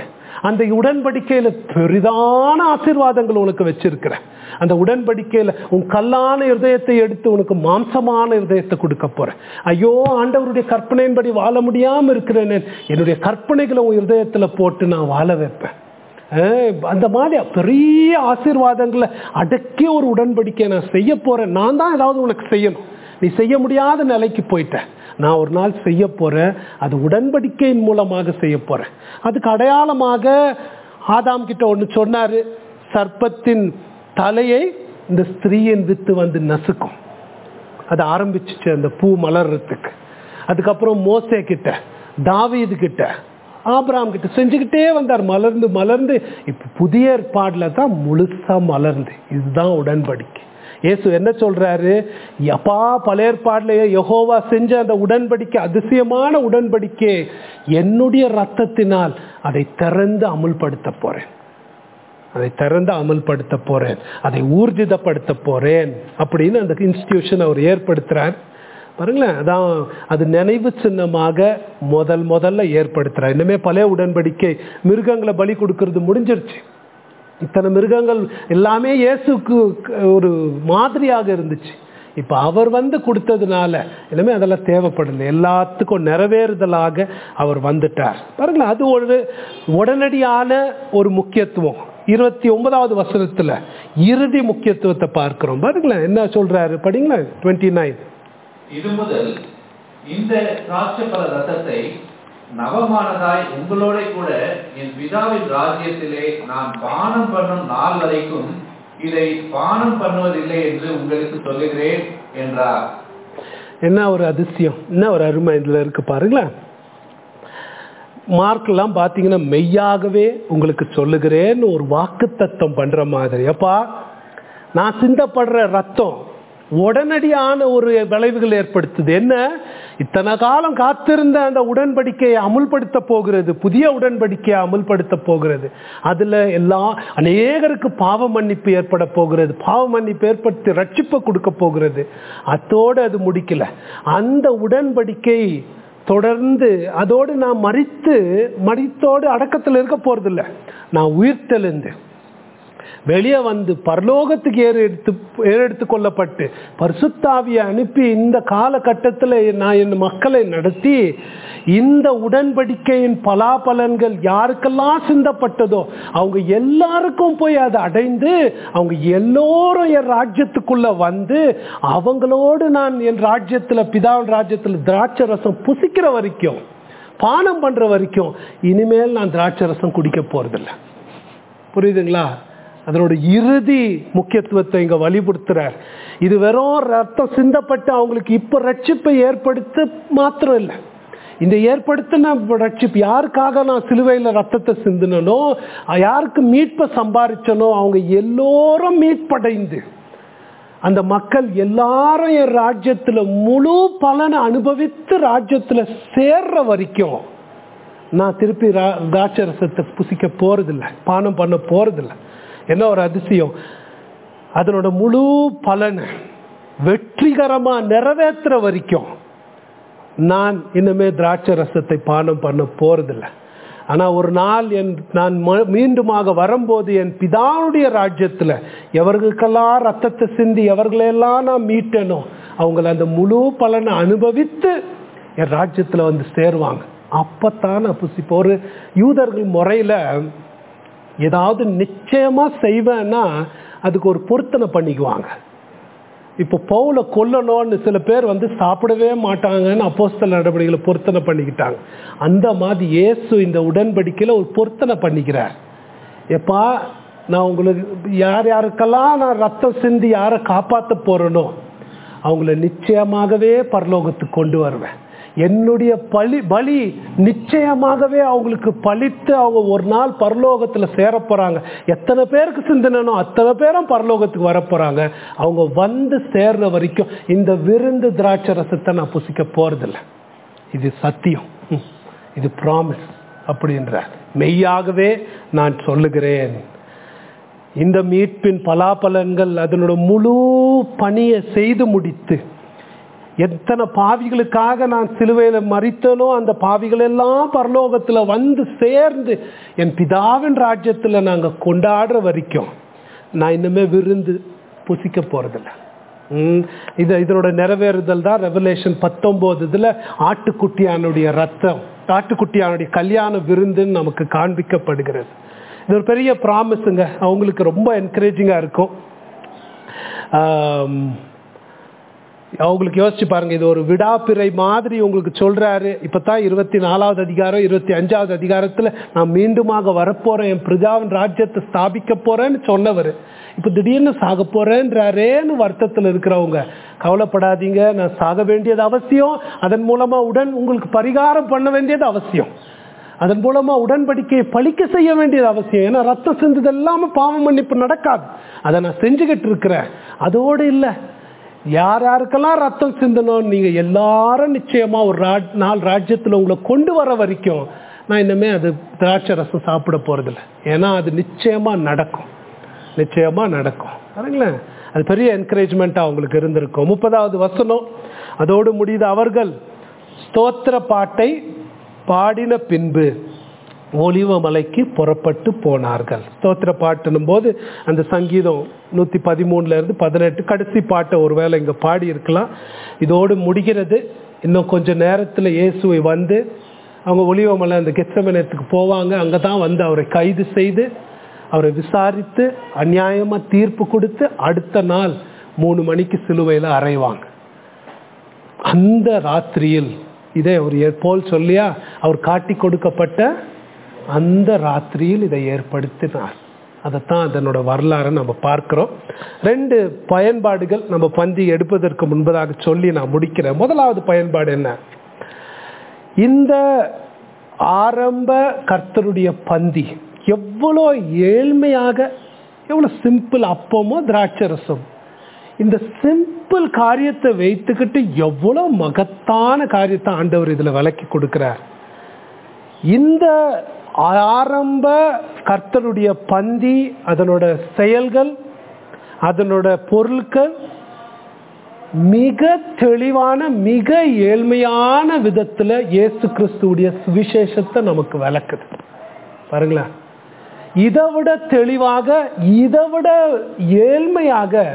அந்த உடன்படிக்கையில பெரிதான ஆசீர்வாதங்கள் உனக்கு வச்சிருக்கிறேன் அந்த உடன்படிக்கையில உன் கல்லான இருதயத்தை எடுத்து உனக்கு மாம்சமான இருதயத்தை கொடுக்க போறேன் ஐயோ ஆண்டவருடைய கற்பனையின்படி வாழ முடியாம இருக்கிறேன் என்னுடைய கற்பனைகளை உன் இருதயத்துல போட்டு நான் வாழ வைப்பேன் அஹ் அந்த மாதிரி பெரிய ஆசீர்வாதங்களை அடக்கிய ஒரு உடன்படிக்கை நான் செய்ய போறேன் நான் தான் ஏதாவது உனக்கு செய்யணும் நீ செய்ய முடியாத நிலைக்கு போயிட்ட நான் ஒரு நாள் செய்ய போறேன் அது உடன்படிக்கையின் மூலமாக செய்ய போறேன் அதுக்கு அடையாளமாக ஆதாம் கிட்ட ஒன்று சொன்னாரு சர்ப்பத்தின் தலையை இந்த ஸ்திரீயின் வித்து வந்து நசுக்கும் அது ஆரம்பிச்சிச்சு அந்த பூ மலர்றதுக்கு அதுக்கப்புறம் மோசே கிட்ட தாவீது கிட்ட ஆபிராம் கிட்ட செஞ்சுக்கிட்டே வந்தார் மலர்ந்து மலர்ந்து இப்ப புதிய ஏற்பாடுல தான் முழுசா மலர்ந்து இதுதான் உடன்படிக்கை இயேசு என்ன சொல்றாரு எப்பா பழைய ஏற்பாடுல யெகோவா செஞ்ச அந்த உடன்படிக்கை அதிசயமான உடன்படிக்கை என்னுடைய ரத்தத்தினால் அதை திறந்து அமுல்படுத்த போறேன் அதை திறந்து அமல்படுத்த போறேன் அதை ஊர்ஜிதப்படுத்த போறேன் அப்படின்னு அந்த இன்ஸ்டிடியூஷன் அவர் ஏற்படுத்துறார் பாருங்களேன் அதான் அது நினைவு சின்னமாக முதல் முதல்ல ஏற்படுத்துறார் இனிமே பழைய உடன்படிக்கை மிருகங்களை பலி கொடுக்கறது முடிஞ்சிருச்சு இத்தனை மிருகங்கள் எல்லாமே இயேசுக்கு ஒரு மாதிரியாக இருந்துச்சு இப்ப அவர் வந்து கொடுத்ததுனால இனிமே அதெல்லாம் தேவைப்படல எல்லாத்துக்கும் நிறைவேறுதலாக அவர் வந்துட்டார் பாருங்களேன் அது ஒரு உடனடியான ஒரு முக்கியத்துவம் இருபத்தி ஒன்பதாவது வசனத்துல இறுதி முக்கியத்துவத்தை பார்க்கிறோம் பாருங்களேன் என்ன சொல்றாரு படிங்களா டுவெண்ட்டி நைன் இது முதல் இந்த திராட்சைப்பழ ரசத்தை நவமானதாய் உங்களோட கூட என் பிதாவின் ராஜ்யத்திலே நான் பானம் பண்ணும் நாள் வரைக்கும் இதை பானம் பண்ணுவதில்லை என்று உங்களுக்கு சொல்லுகிறேன் என்றார் என்ன ஒரு அதிசயம் என்ன ஒரு அருமை இதுல இருக்கு பாருங்களேன் மார்க்கெல்லாம் பார்த்தீங்கன்னா மெய்யாகவே உங்களுக்கு சொல்லுகிறேன்னு ஒரு வாக்கு தத்துவம் பண்ற மாதிரி அப்பா நான் சிந்தப்படுற ரத்தம் உடனடியான ஒரு விளைவுகள் ஏற்படுத்துது என்ன இத்தனை காலம் காத்திருந்த அந்த உடன்படிக்கையை அமுல்படுத்த போகிறது புதிய உடன்படிக்கையை அமுல்படுத்த போகிறது அதுல எல்லாம் அநேகருக்கு பாவ மன்னிப்பு ஏற்பட போகிறது பாவ மன்னிப்பு ஏற்படுத்தி ரட்சிப்பை கொடுக்க போகிறது அத்தோடு அது முடிக்கல அந்த உடன்படிக்கை தொடர்ந்து அதோடு நான் மறித்து மறித்தோடு அடக்கத்தில் இருக்க போறதில்ல நான் உயிர்த்தெழுந்து வெளியே வந்து பரலோகத்துக்கு ஏறு எடுத்து ஏறெடுத்து கொள்ளப்பட்டு பரிசுத்தாவியை அனுப்பி இந்த காலகட்டத்தில் நான் என் மக்களை நடத்தி இந்த உடன்படிக்கையின் பலாபலன்கள் யாருக்கெல்லாம் சிந்தப்பட்டதோ அவங்க எல்லாருக்கும் போய் அதை அடைந்து அவங்க எல்லோரும் என் ராஜ்யத்துக்குள்ள வந்து அவங்களோடு நான் என் ராஜ்யத்தில் பிதாவின் ராஜ்யத்தில் திராட்சை ரசம் புசிக்கிற வரைக்கும் பானம் பண்ற வரைக்கும் இனிமேல் நான் திராட்சை ரசம் குடிக்க போறதில்ல புரியுதுங்களா அதனோட இறுதி முக்கியத்துவத்தை இங்க வலியுறுத்துறார் இது வெறும் ரத்தம் சிந்தப்பட்டு அவங்களுக்கு இப்ப ரட்சிப்பை ஏற்படுத்த மாத்திரம் இல்லை இந்த ஏற்படுத்தின ரட்சிப்பு யாருக்காக நான் சிலுவையில் ரத்தத்தை சிந்தினனோ யாருக்கு மீட்பை சம்பாரிச்சனோ அவங்க எல்லோரும் மீட்படைந்து அந்த மக்கள் எல்லாரும் என் ராஜ்யத்துல முழு பலனை அனுபவித்து ராஜ்யத்துல சேர்ற வரைக்கும் நான் திருப்பி திராட்சரசத்தை புசிக்க போறதில்லை பானம் பண்ண போறதில்லை என்ன ஒரு அதிசயம் அதனோட முழு பலனை வெற்றிகரமா நிறைவேற்றுற வரைக்கும் நான் இன்னுமே திராட்சை ரசத்தை பானம் பண்ண போறதில்லை ஆனா ஒரு நாள் என் நான் மீண்டுமாக வரும்போது என் பிதாவுடைய ராஜ்யத்துல எவர்களுக்கெல்லாம் ரத்தத்தை சிந்தி எவர்களெல்லாம் நான் மீட்டனோ அவங்கள அந்த முழு பலனை அனுபவித்து என் ராஜ்யத்துல வந்து சேருவாங்க அப்பத்தான் நான் புசிப்போம் ஒரு யூதர்கள் முறையில ஏதாவது நிச்சயமா செய்வேன்னா அதுக்கு ஒரு பொருத்தனை பண்ணிக்குவாங்க இப்போ பவுல கொல்லணும்னு சில பேர் வந்து சாப்பிடவே மாட்டாங்கன்னு அப்போஸ்தல நடவடிக்கைகளை பொருத்தனை பண்ணிக்கிட்டாங்க அந்த மாதிரி இயேசு இந்த உடன்படிக்கையில் ஒரு பொருத்தனை பண்ணிக்கிறார் எப்பா நான் உங்களுக்கு யார் யாருக்கெல்லாம் நான் ரத்தம் சிந்தி யாரை காப்பாற்ற போறேனோ அவங்கள நிச்சயமாகவே பரலோகத்துக்கு கொண்டு வருவேன் என்னுடைய பலி பலி நிச்சயமாகவே அவங்களுக்கு பழித்து அவங்க ஒரு நாள் பரலோகத்துல சேர போறாங்க எத்தனை பேருக்கு சிந்தனோ அத்தனை பேரும் பரலோகத்துக்கு வர போறாங்க அவங்க வந்து சேர்ற வரைக்கும் இந்த விருந்து திராட்சை ரசத்தை நான் புசிக்க போறதில்ல இது சத்தியம் இது ப்ராமிஸ் அப்படின்ற மெய்யாகவே நான் சொல்லுகிறேன் இந்த மீட்பின் பலாபலன்கள் அதனோட முழு பணியை செய்து முடித்து எத்தனை பாவிகளுக்காக நான் சிலுவையில மறித்தனோ அந்த பாவிகள் எல்லாம் பரலோகத்துல வந்து சேர்ந்து என் பிதாவின் ராஜ்யத்துல நாங்க கொண்டாடுற வரைக்கும் நான் இன்னுமே விருந்து புசிக்க போறதில்ல ம், இது இதனோட நிறைவேறுதல் தான் ரெவலேஷன் பத்தொன்பது இதுல ஆட்டுக்குட்டியானுடைய ரத்தம் ஆட்டுக்குட்டியானுடைய கல்யாண விருந்துன்னு நமக்கு காண்பிக்கப்படுகிறது இது ஒரு பெரிய ப்ராமிஸுங்க அவங்களுக்கு ரொம்ப என்கரேஜிங்கா இருக்கும் ஆம், அவங்களுக்கு யோசிச்சு பாருங்க இது ஒரு விடாப்பிறை மாதிரி உங்களுக்கு சொல்றாரு இப்பதான் இருபத்தி நாலாவது அதிகாரம் இருபத்தி அஞ்சாவது அதிகாரத்துல நான் மீண்டுமாக வரப்போறேன் என் பிரஜாவின் ராஜ்யத்தை ஸ்தாபிக்க போறேன்னு சொன்னவர் இப்ப திடீர்னு சாக போறேன்றாரேன்னு வருத்தத்தில் இருக்கிறவங்க கவலைப்படாதீங்க நான் சாக வேண்டியது அவசியம் அதன் மூலமா உடன் உங்களுக்கு பரிகாரம் பண்ண வேண்டியது அவசியம் அதன் மூலமா உடன்படிக்கையை பழிக்க செய்ய வேண்டியது அவசியம் ஏன்னா ரத்தம் செஞ்சது எல்லாமே பாவ மன்னிப்பு நடக்காது அதை நான் செஞ்சுக்கிட்டு இருக்கிறேன் அதோடு இல்லை யார் யாருக்கெல்லாம் ரத்தம் சிந்தணும் நீங்க எல்லாரும் நிச்சயமா ஒரு ராஜ் நாள் ராஜ்யத்துல உங்களை கொண்டு வர வரைக்கும் நான் இன்னுமே அது திராட்சை ரசம் சாப்பிட போறதில்ல ஏன்னா அது நிச்சயமா நடக்கும் நிச்சயமா நடக்கும் பாருங்களேன் அது பெரிய என்கரேஜ்மெண்ட்டாக அவங்களுக்கு இருந்திருக்கும் முப்பதாவது வசனம் அதோடு முடியுது அவர்கள் ஸ்தோத்திர பாட்டை பாடின பின்பு ஒலிவ மலைக்கு புறப்பட்டு போனார்கள் ஸ்தோத்திர பாட்டுனும் போது அந்த சங்கீதம் நூற்றி பதிமூணுல இருந்து பதினெட்டு கடைசி பாட்டை ஒருவேளை இங்கே பாடி இருக்கலாம் இதோடு முடிகிறது இன்னும் கொஞ்ச நேரத்தில் இயேசுவை வந்து அவங்க ஒலிவமலை அந்த கெச்சமனத்துக்கு போவாங்க அங்கே தான் வந்து அவரை கைது செய்து அவரை விசாரித்து அநியாயமாக தீர்ப்பு கொடுத்து அடுத்த நாள் மூணு மணிக்கு சிலுவையில் அறைவாங்க அந்த ராத்திரியில் இதை ஒரு போல் சொல்லியா அவர் காட்டி கொடுக்கப்பட்ட அந்த ராத்திரியில் இதை ஏற்படுத்தினார் அதைத்தான் அதனோட வரலாறை நம்ம பார்க்கிறோம் ரெண்டு பயன்பாடுகள் நம்ம பந்தி எடுப்பதற்கு முன்பதாக சொல்லி நான் முடிக்கிறேன் முதலாவது பயன்பாடு என்ன இந்த ஆரம்ப கர்த்தருடைய பந்தி எவ்வளோ ஏழ்மையாக எவ்வளோ சிம்பிள் அப்பமோ திராட்சை ரசம் இந்த சிம்பிள் காரியத்தை வைத்துக்கிட்டு எவ்வளோ மகத்தான காரியத்தை ஆண்டவர் இதில் விளக்கி கொடுக்கிறார் இந்த ஆரம்ப கர்த்தருடைய பந்தி அதனோட செயல்கள் அதனோட பொருட்கள் மிக தெளிவான மிக ஏழ்மையான விதத்தில் இயேசு கிறிஸ்துவுடைய சுவிசேஷத்தை நமக்கு விளக்குது பாருங்களேன் இதை விட தெளிவாக இதை விட ஏழ்மையாக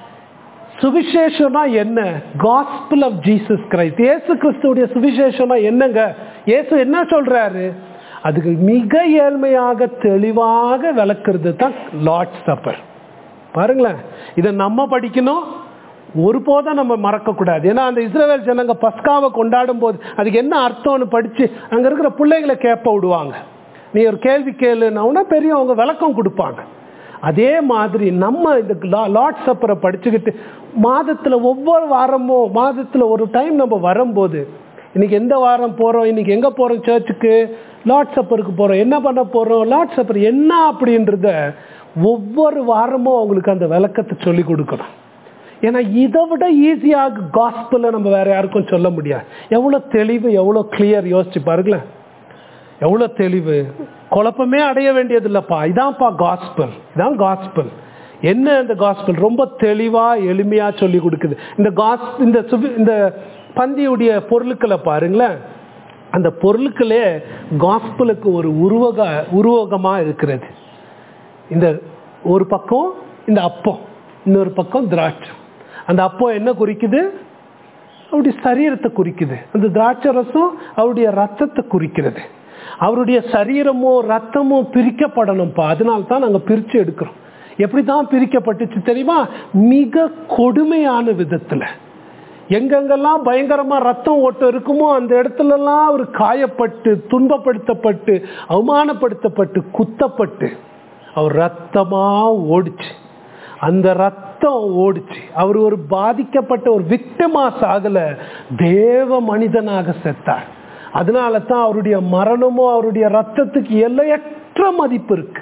சுவிசேஷம்னா என்ன காஸ்பிள் ஆஃப் ஜீசஸ் கிரைஸ்ட் இயேசு கிறிஸ்துவுடைய சுவிசேஷம்னா என்னங்க இயேசு என்ன சொல்றாரு அதுக்கு மிக ஏழ்மையாக தெளிவாக விளக்குறது தான் லார்ட் சப்பர் பாருங்களேன் இதை நம்ம படிக்கணும் ஒருபோதும் நம்ம மறக்கக்கூடாது ஏன்னா அந்த இஸ்ரேல் ஜனங்க பஸ்காவை கொண்டாடும் போது அதுக்கு என்ன அர்த்தம்னு படித்து அங்கே இருக்கிற பிள்ளைகளை கேட்ப விடுவாங்க நீ ஒரு கேள்வி கேளுன்னா பெரியவங்க விளக்கம் கொடுப்பாங்க அதே மாதிரி நம்ம இந்த லார்ட் சப்பரை படிச்சுக்கிட்டு மாதத்தில் ஒவ்வொரு வாரமும் மாதத்தில் ஒரு டைம் நம்ம வரும்போது இன்னைக்கு எந்த வாரம் போகிறோம் இன்னைக்கு எங்கே போகிறோம் சர்ச்சுக்கு லார்ட் சப்பருக்கு போகிறோம் என்ன பண்ண போகிறோம் லார்ட் சப்பர் என்ன அப்படின்றத ஒவ்வொரு வாரமும் அவங்களுக்கு அந்த விளக்கத்தை சொல்லி கொடுக்கணும் ஏன்னா இதை விட ஈஸியாக காஸ்பிளை நம்ம வேற யாருக்கும் சொல்ல முடியாது எவ்வளோ தெளிவு எவ்வளோ கிளியர் யோசிச்சு பாருங்களேன் எவ்வளோ தெளிவு குழப்பமே அடைய வேண்டியது இல்லைப்பா இதான்ப்பா காஸ்பிள் இதான் காஸ்பிள் என்ன இந்த காஸ்பிள் ரொம்ப தெளிவாக எளிமையாக சொல்லி கொடுக்குது இந்த காஸ் இந்த சுவி இந்த பந்தியுடைய பொருட்களை பாருங்களேன் அந்த பொருட்களே காஸ்பிளுக்கு ஒரு உருவக உருவகமாக இருக்கிறது இந்த ஒரு பக்கம் இந்த அப்பம் இன்னொரு பக்கம் திராட்சை அந்த அப்பம் என்ன குறிக்குது அவருடைய சரீரத்தை குறிக்குது அந்த திராட்சை ரசம் அவருடைய ரத்தத்தை குறிக்கிறது அவருடைய சரீரமோ ரத்தமோ பிரிக்கப்படணும்ப்பா அதனால தான் நாங்கள் பிரித்து எடுக்கிறோம் எப்படி தான் பிரிக்கப்பட்டுச்சு தெரியுமா மிக கொடுமையான விதத்தில் எங்கெங்கெல்லாம் பயங்கரமா ரத்தம் ஓட்டம் இருக்குமோ அந்த இடத்துலலாம் அவர் காயப்பட்டு துன்பப்படுத்தப்பட்டு அவமானப்படுத்தப்பட்டு குத்தப்பட்டு அவர் ரத்தமா ஓடிச்சு அந்த ரத்தம் ஓடிச்சு அவர் ஒரு பாதிக்கப்பட்ட ஒரு விக்டமா சாகல தேவ மனிதனாக செத்தார் அதனால தான் அவருடைய மரணமும் அவருடைய ரத்தத்துக்கு எல்லையற்ற மதிப்பு இருக்கு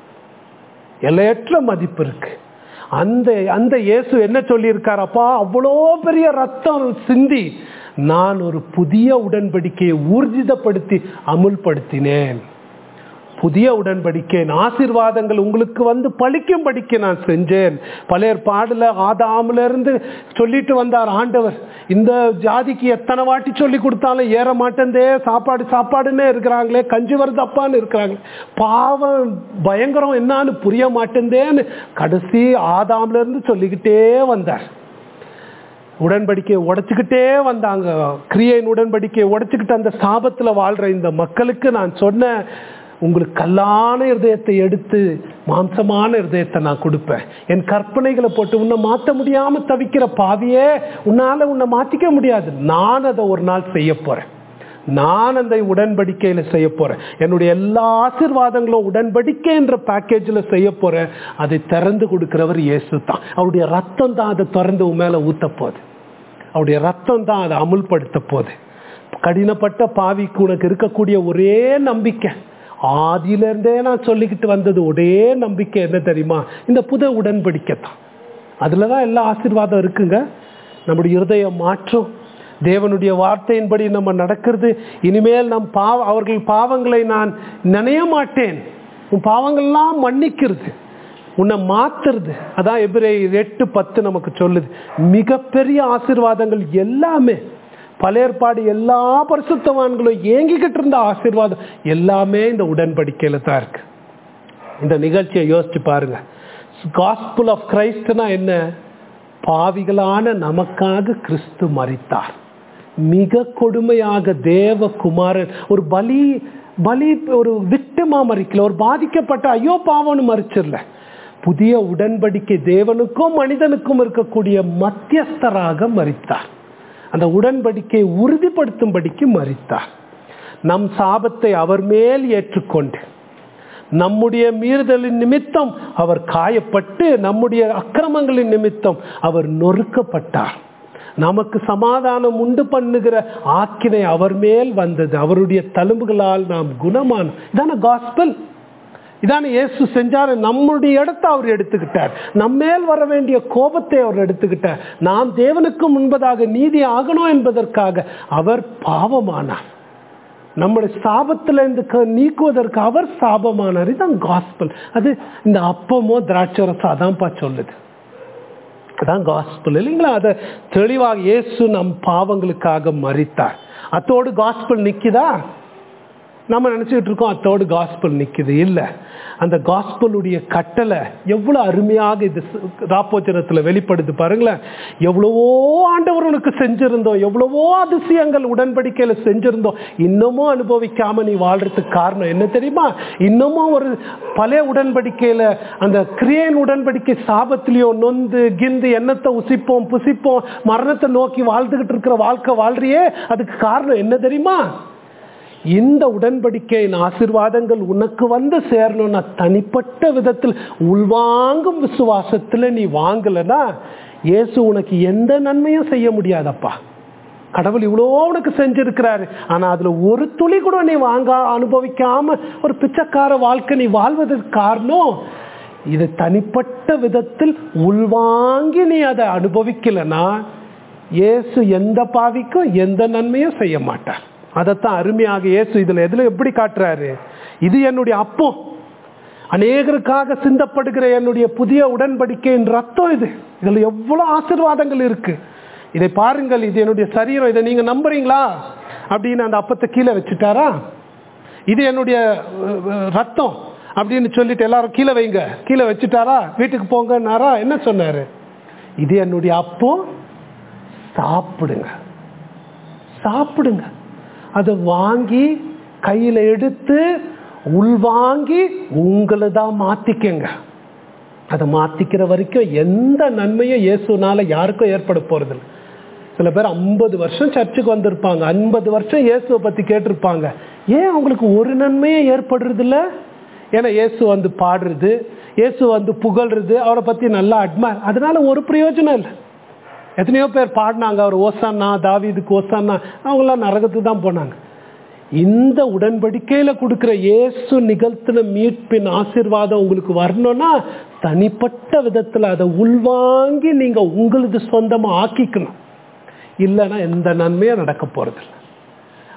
எல்லையற்ற மதிப்பு இருக்கு அந்த அந்த இயேசு என்ன சொல்லியிருக்காரப்பா அவ்வளோ பெரிய ரத்தம் சிந்தி நான் ஒரு புதிய உடன்படிக்கையை ஊர்ஜிதப்படுத்தி அமுல்படுத்தினேன் புதிய உடன்படிக்கை ஆசீர்வாதங்கள் உங்களுக்கு வந்து பழிக்கும்படிக்கு நான் செஞ்சேன் பழைய பாடல ஆதாமுல இருந்து சொல்லிட்டு வந்தார் ஆண்டவர் இந்த ஜாதிக்கு எத்தனை வாட்டி சொல்லி கொடுத்தாலும் ஏற மாட்டேந்தே சாப்பாடு சாப்பாடுன்னே இருக்கிறாங்களே கஞ்சி வருதப்பான்னு இருக்கிறாங்க பாவம் பயங்கரம் என்னன்னு புரிய மாட்டேந்தேன்னு கடைசி ஆதாம்ல இருந்து சொல்லிக்கிட்டே வந்தார் உடன்படிக்கையை உடைச்சுக்கிட்டே வந்தாங்க கிரியையின் உடன்படிக்கையை உடைச்சுக்கிட்டு அந்த சாபத்தில் வாழ்ற இந்த மக்களுக்கு நான் சொன்ன உங்களுக்கு கல்லான இருதயத்தை எடுத்து மாம்சமான இருதயத்தை நான் கொடுப்பேன் என் கற்பனைகளை போட்டு உன்னை மாற்ற முடியாம தவிக்கிற பாவியே உன்னால உன்னை மாத்திக்க முடியாது நான் அதை ஒரு நாள் செய்ய போறேன் நான் அந்த உடன்படிக்கையில செய்ய போறேன் என்னுடைய எல்லா ஆசிர்வாதங்களும் உடன்படிக்கை என்ற பேக்கேஜில் செய்ய போறேன் அதை திறந்து கொடுக்கிறவர் இயேசு தான் அவருடைய ரத்தம் தான் அதை திறந்து உன் மேல ஊத்த போகுது அவருடைய ரத்தம் தான் அதை அமுல்படுத்த போகுது கடினப்பட்ட பாவிக்கு உனக்கு இருக்கக்கூடிய ஒரே நம்பிக்கை ஆதியிலிருந்தே நான் சொல்லிக்கிட்டு வந்தது ஒரே நம்பிக்கை என்ன தெரியுமா இந்த புது உடன்படிக்கை தான் அதுல தான் எல்லா ஆசீர்வாதம் இருக்குங்க நம்முடைய இருதயம் மாற்றம் தேவனுடைய வார்த்தையின்படி நம்ம நடக்கிறது இனிமேல் நம் பாவ அவர்கள் பாவங்களை நான் நினைய மாட்டேன் உன் பாவங்கள்லாம் மன்னிக்கிறது உன்னை மாத்துறது அதான் எபிரே எட்டு பத்து நமக்கு சொல்லுது மிகப்பெரிய ஆசீர்வாதங்கள் எல்லாமே பழையற்பாடு எல்லா பரிசுத்தவான்களும் ஏங்கிக்கிட்டு இருந்த ஆசீர்வாதம் எல்லாமே இந்த உடன்படிக்கையில தான் இருக்கு இந்த நிகழ்ச்சியை யோசிச்சு பாருங்க காஸ்புல் ஆஃப் கிரைஸ்ட்னா என்ன பாவிகளான நமக்காக கிறிஸ்து மறித்தார் மிக கொடுமையாக தேவ குமாரன் ஒரு பலி பலி ஒரு விக்டமா மறிக்கல ஒரு பாதிக்கப்பட்ட ஐயோ பாவம்னு மறிச்சிடல புதிய உடன்படிக்கை தேவனுக்கும் மனிதனுக்கும் இருக்கக்கூடிய மத்தியஸ்தராக மறித்தார் அந்த உடன்படிக்கை உறுதிப்படுத்தும்படிக்கு மறித்தார் நம் சாபத்தை அவர் மேல் ஏற்றுக்கொண்டு நம்முடைய மீறுதலின் நிமித்தம் அவர் காயப்பட்டு நம்முடைய அக்கிரமங்களின் நிமித்தம் அவர் நொறுக்கப்பட்டார் நமக்கு சமாதானம் உண்டு பண்ணுகிற ஆக்கினை அவர் மேல் வந்தது அவருடைய தழும்புகளால் நாம் குணமானோம் இதான காஸ்பல் இதான இயேசு செஞ்சாரு நம்முடைய இடத்தை அவர் எடுத்துக்கிட்டார் நம்மேல் வர வேண்டிய கோபத்தை அவர் எடுத்துக்கிட்டார் நாம் தேவனுக்கு முன்பதாக நீதி ஆகணும் என்பதற்காக அவர் பாவமானார் நம்முடைய சாபத்துல இருந்து நீக்குவதற்கு அவர் சாபமானார் இதுதான் காஸ்பல் அது இந்த அப்பமோ திராட்சரசம் அதான்ப்பா சொல்லுது அதான் காஸ்பல் இல்லைங்களா அதை தெளிவாக இயேசு நம் பாவங்களுக்காக மறித்தார் அத்தோடு காஸ்பல் நிக்குதா நம்ம நினைச்சுக்கிட்டு இருக்கோம் அத்தோடு காஸ்பல் நிக்குது இல்லை அந்த காஸ்பலுடைய கட்டளை எவ்வளவு அருமையாக இது ராப்போச்சனத்தில் வெளிப்படுது பாருங்களேன் எவ்வளவோ ஆண்டவர் உனக்கு செஞ்சிருந்தோம் எவ்வளவோ அதிசயங்கள் உடன்படிக்கையில செஞ்சிருந்தோம் இன்னமும் அனுபவிக்காம நீ வாழ்றதுக்கு காரணம் என்ன தெரியுமா இன்னமும் ஒரு பழைய உடன்படிக்கையில அந்த கிரியேன் உடன்படிக்கை சாபத்திலேயோ நொந்து கிந்து எண்ணத்தை உசிப்போம் புசிப்போம் மரணத்தை நோக்கி வாழ்ந்துகிட்டு இருக்கிற வாழ்க்கை வாழ்றியே அதுக்கு காரணம் என்ன தெரியுமா இந்த உடன்படிக்கையின் ஆசிர்வாதங்கள் உனக்கு வந்து சேரணும்னா தனிப்பட்ட விதத்தில் உள்வாங்கும் விசுவாசத்துல நீ வாங்கலனா இயேசு உனக்கு எந்த நன்மையும் செய்ய முடியாதப்பா கடவுள் இவ்வளோ உனக்கு செஞ்சிருக்கிறாரு ஆனா அதுல ஒரு துளி கூட நீ வாங்க அனுபவிக்காம ஒரு பிச்சைக்கார வாழ்க்கை நீ வாழ்வதற்கு காரணம் இது தனிப்பட்ட விதத்தில் உள்வாங்கி நீ அதை அனுபவிக்கலனா இயேசு எந்த பாவிக்கும் எந்த நன்மையும் செய்ய மாட்டார் அதைத்தான் அருமையாக இயேசு இதுல எதுல எப்படி காட்டுறாரு இது என்னுடைய அப்பம் அநேகருக்காக சிந்தப்படுகிற என்னுடைய புதிய உடன்படிக்கையின் ரத்தம் இது இதுல எவ்வளவு ஆசிர்வாதங்கள் இருக்கு இதை பாருங்கள் இது என்னுடைய சரீரம் இதை நீங்க நம்புறீங்களா அப்படின்னு அந்த அப்பத்தை கீழே வச்சுட்டாரா இது என்னுடைய ரத்தம் அப்படின்னு சொல்லிட்டு எல்லாரும் கீழே வைங்க கீழே வச்சுட்டாரா வீட்டுக்கு போங்கன்னாரா என்ன சொன்னாரு இது என்னுடைய அப்பம் சாப்பிடுங்க சாப்பிடுங்க அதை வாங்கி கையில் எடுத்து உள்வாங்கி உங்களை தான் மாத்திக்கங்க அதை மாத்திக்கிற வரைக்கும் எந்த நன்மையும் இயேசுனால யாருக்கும் ஏற்பட போறது சில பேர் ஐம்பது வருஷம் சர்ச்சுக்கு வந்திருப்பாங்க ஐம்பது வருஷம் இயேசுவை பத்தி கேட்டிருப்பாங்க ஏன் அவங்களுக்கு ஒரு நன்மையும் ஏற்படுறது இல்லை ஏன்னா இயேசு வந்து பாடுறது இயேசு வந்து புகழ்றது அவரை பத்தி நல்லா அட்மார் அதனால ஒரு பிரயோஜனம் இல்லை எத்தனையோ பேர் பாடினாங்க அவர் ஓசானா தாவீதுக்கு ஓசானா அவங்களாம் நரகத்துக்கு தான் போனாங்க இந்த உடன்படிக்கையில கொடுக்கிற இயேசு நிகழ்த்தின மீட்பின் ஆசிர்வாதம் உங்களுக்கு வரணும்னா தனிப்பட்ட விதத்துல அதை உள்வாங்கி நீங்க உங்களது சொந்தமா ஆக்கிக்கணும் இல்லைன்னா எந்த நன்மையும் நடக்க போறது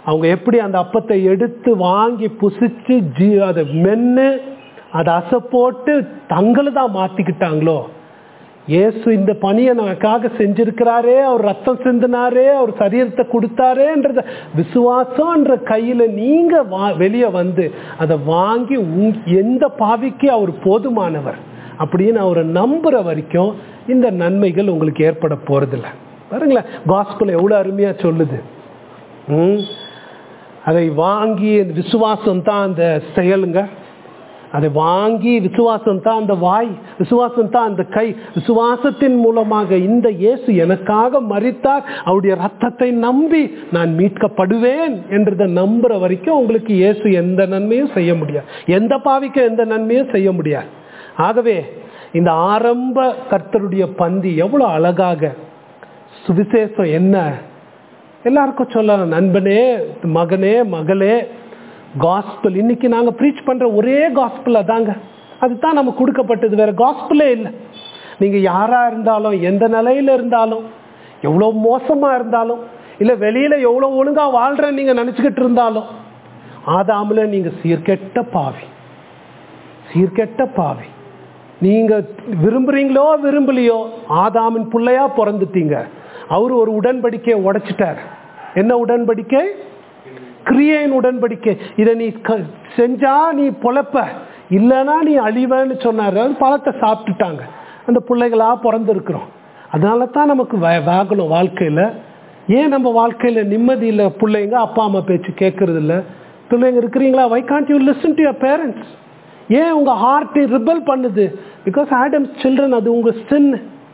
அவங்க எப்படி அந்த அப்பத்தை எடுத்து வாங்கி புசிச்சு ஜீ அதை மென்று அதை அசை போட்டு தங்களை தான் மாற்றிக்கிட்டாங்களோ இயேசு இந்த பணியை நமக்காக செஞ்சிருக்கிறாரே அவர் ரத்தம் சிந்தினாரே அவர் சரீரத்தை கொடுத்தாரேன்றத விசுவாசம்ன்ற கையில் நீங்கள் வா வெளியே வந்து அதை வாங்கி உங் எந்த பாவிக்கு அவர் போதுமானவர் அப்படின்னு அவரை நம்புற வரைக்கும் இந்த நன்மைகள் உங்களுக்கு ஏற்பட போறதில்ல பாருங்களேன் காஸ்பிள் எவ்வளோ அருமையாக சொல்லுது ம் அதை வாங்கி விசுவாசம் தான் அந்த செயலுங்க அதை வாங்கி விசுவாசம் தான் அந்த வாய் விசுவாசம் தான் அந்த கை விசுவாசத்தின் மூலமாக இந்த இயேசு எனக்காக மறித்தார் அவருடைய ரத்தத்தை நம்பி நான் மீட்கப்படுவேன் என்றதை நம்புற வரைக்கும் உங்களுக்கு இயேசு எந்த நன்மையும் செய்ய முடியாது எந்த பாவிக்கும் எந்த நன்மையும் செய்ய முடியாது ஆகவே இந்த ஆரம்ப கர்த்தருடைய பந்தி எவ்வளோ அழகாக சுவிசேஷம் என்ன எல்லாருக்கும் சொல்லலாம் நண்பனே மகனே மகளே காஸ்பிள் இன்னைக்கு நாங்கள் ப்ரீச் பண்ணுற ஒரே காஸ்பிள் அதாங்க அதுதான் நமக்கு கொடுக்கப்பட்டது வேற காஸ்பிளே இல்லை நீங்கள் யாராக இருந்தாலும் எந்த நிலையில் இருந்தாலும் எவ்வளோ மோசமாக இருந்தாலும் இல்லை வெளியில் எவ்வளோ ஒழுங்காக வாழ்கிறேன்னு நீங்கள் நினச்சிக்கிட்டு இருந்தாலும் ஆதாமில் நீங்கள் சீர்கெட்ட பாவி சீர்கெட்ட பாவி நீங்கள் விரும்புகிறீங்களோ விரும்பலையோ ஆதாமின் பிள்ளையா பிறந்துட்டீங்க அவர் ஒரு உடன்படிக்கையை உடைச்சிட்டார் என்ன உடன்படிக்கை கிரியையின் உடன்படிக்கை இதை நீ க- செஞ்சா நீ பொழப்ப இல்லைன்னா நீ அழிவன்னு சொன்னார் அது பழத்தை சாப்பிட்டுட்டாங்க அந்த பிள்ளைகளா பிறந்திருக்கிறோம் அதனால தான் நமக்கு வே- வேகணும் வாழ்க்கையில் ஏன் நம்ம வாழ்க்கையில் நிம்மதி இல்லை பிள்ளைங்க அப்பா அம்மா பேச்சு கேட்கறது இல்லை பிள்ளைங்க இருக்கிறீங்களா why can't you listen to your parents ஏன் உங்கள் ஹார்ட் ரிபல் பண்ணுது பிகாஸ் ஆடம் சில்ட்ரன் அது உங்கள் சின்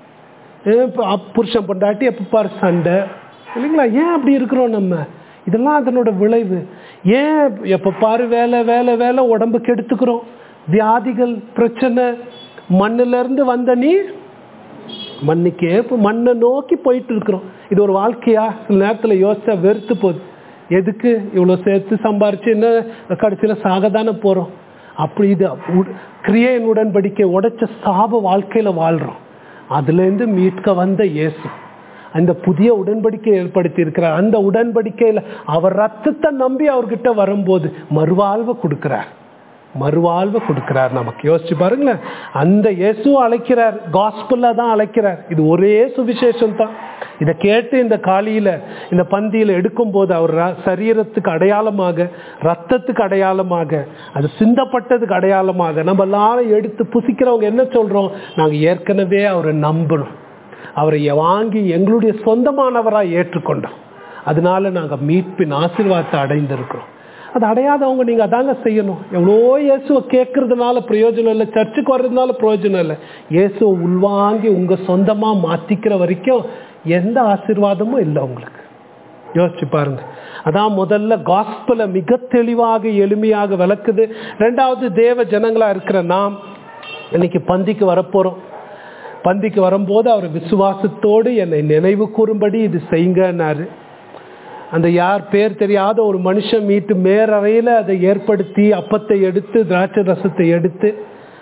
புருஷன் பொண்டாட்டி எப்போ பாரு சண்டை இல்லைங்களா ஏன் அப்படி இருக்கிறோம் நம்ம இதெல்லாம் அதனோட விளைவு ஏன் எப்போ பாரு வேலை வேலை வேலை உடம்பு கெடுத்துக்கிறோம் வியாதிகள் பிரச்சனை மண்ணுல இருந்து வந்த நீ மண்ணுக்கே இப்போ மண்ணை நோக்கி போயிட்டு இருக்கிறோம் இது ஒரு வாழ்க்கையா சில நேரத்தில் யோசிச்சா வெறுத்து போகுது எதுக்கு இவ்வளோ சேர்த்து சம்பாரிச்சு என்ன கடைசியில் சாக தானே போகிறோம் அப்படி இது உட்- கிரியையின் உடன்படிக்கை உடைச்ச சாப வாழ்க்கையில் வாழ்கிறோம் அதுலேருந்து மீட்க வந்த இயேசு அந்த புதிய உடன்படிக்கை ஏற்படுத்தி இருக்கிறார் அந்த உடன்படிக்கையில் அவர் ரத்தத்தை நம்பி அவர்கிட்ட வரும்போது மறுவாழ்வை கொடுக்கிறார் மறுவாழ்வை கொடுக்கிறார் நமக்கு யோசிச்சு பாருங்களேன் அந்த இயேசு அழைக்கிறார் காஸ்பிளில் தான் அழைக்கிறார் இது ஒரே சுவிசேஷம் தான் இதை கேட்டு இந்த காலியில் இந்த பந்தியில் எடுக்கும்போது அவர் ர- சரீரத்துக்கு அடையாளமாக ரத்தத்துக்கு அடையாளமாக அது சிந்தப்பட்டதுக்கு அடையாளமாக நம்ம எல்லாரும் எடுத்து புசிக்கிறவங்க என்ன சொல்கிறோம் நாங்கள் ஏற்கனவே அவரை நம்பணும் அவரை வாங்கி எங்களுடைய சொந்தமானவராக ஏற்றுக்கொண்டோம் அதனால நாங்கள் மீட்பின் ஆசீர்வாதத்தை அடைந்திருக்கிறோம் அது அடையாதவங்க நீங்கள் அதாங்க செய்யணும் எவ்வளோ இயேசுவை கேட்கறதுனால பிரயோஜனம் இல்லை சர்ச்சுக்கு வர்றதுனால பிரயோஜனம் இல்லை இயேசுவை உள்வாங்கி உங்கள் சொந்தமாக மாற்றிக்கிற வரைக்கும் எந்த ஆசீர்வாதமும் இல்லை உங்களுக்கு யோசிச்சு பாருங்க அதான் முதல்ல காஸ்பலை மிக தெளிவாக எளிமையாக விளக்குது ரெண்டாவது தேவ ஜனங்களா இருக்கிற நாம் இன்னைக்கு பந்திக்கு வரப்போறோம் பந்திக்கு வரும்போது அவர் விசுவாசத்தோடு என்னை நினைவு கூறும்படி இது செய்யுங்கன்னாரு அந்த யார் பேர் தெரியாத ஒரு மனுஷன் மீட்டு மேலறையில் அதை ஏற்படுத்தி அப்பத்தை எடுத்து திராட்சை ரசத்தை எடுத்து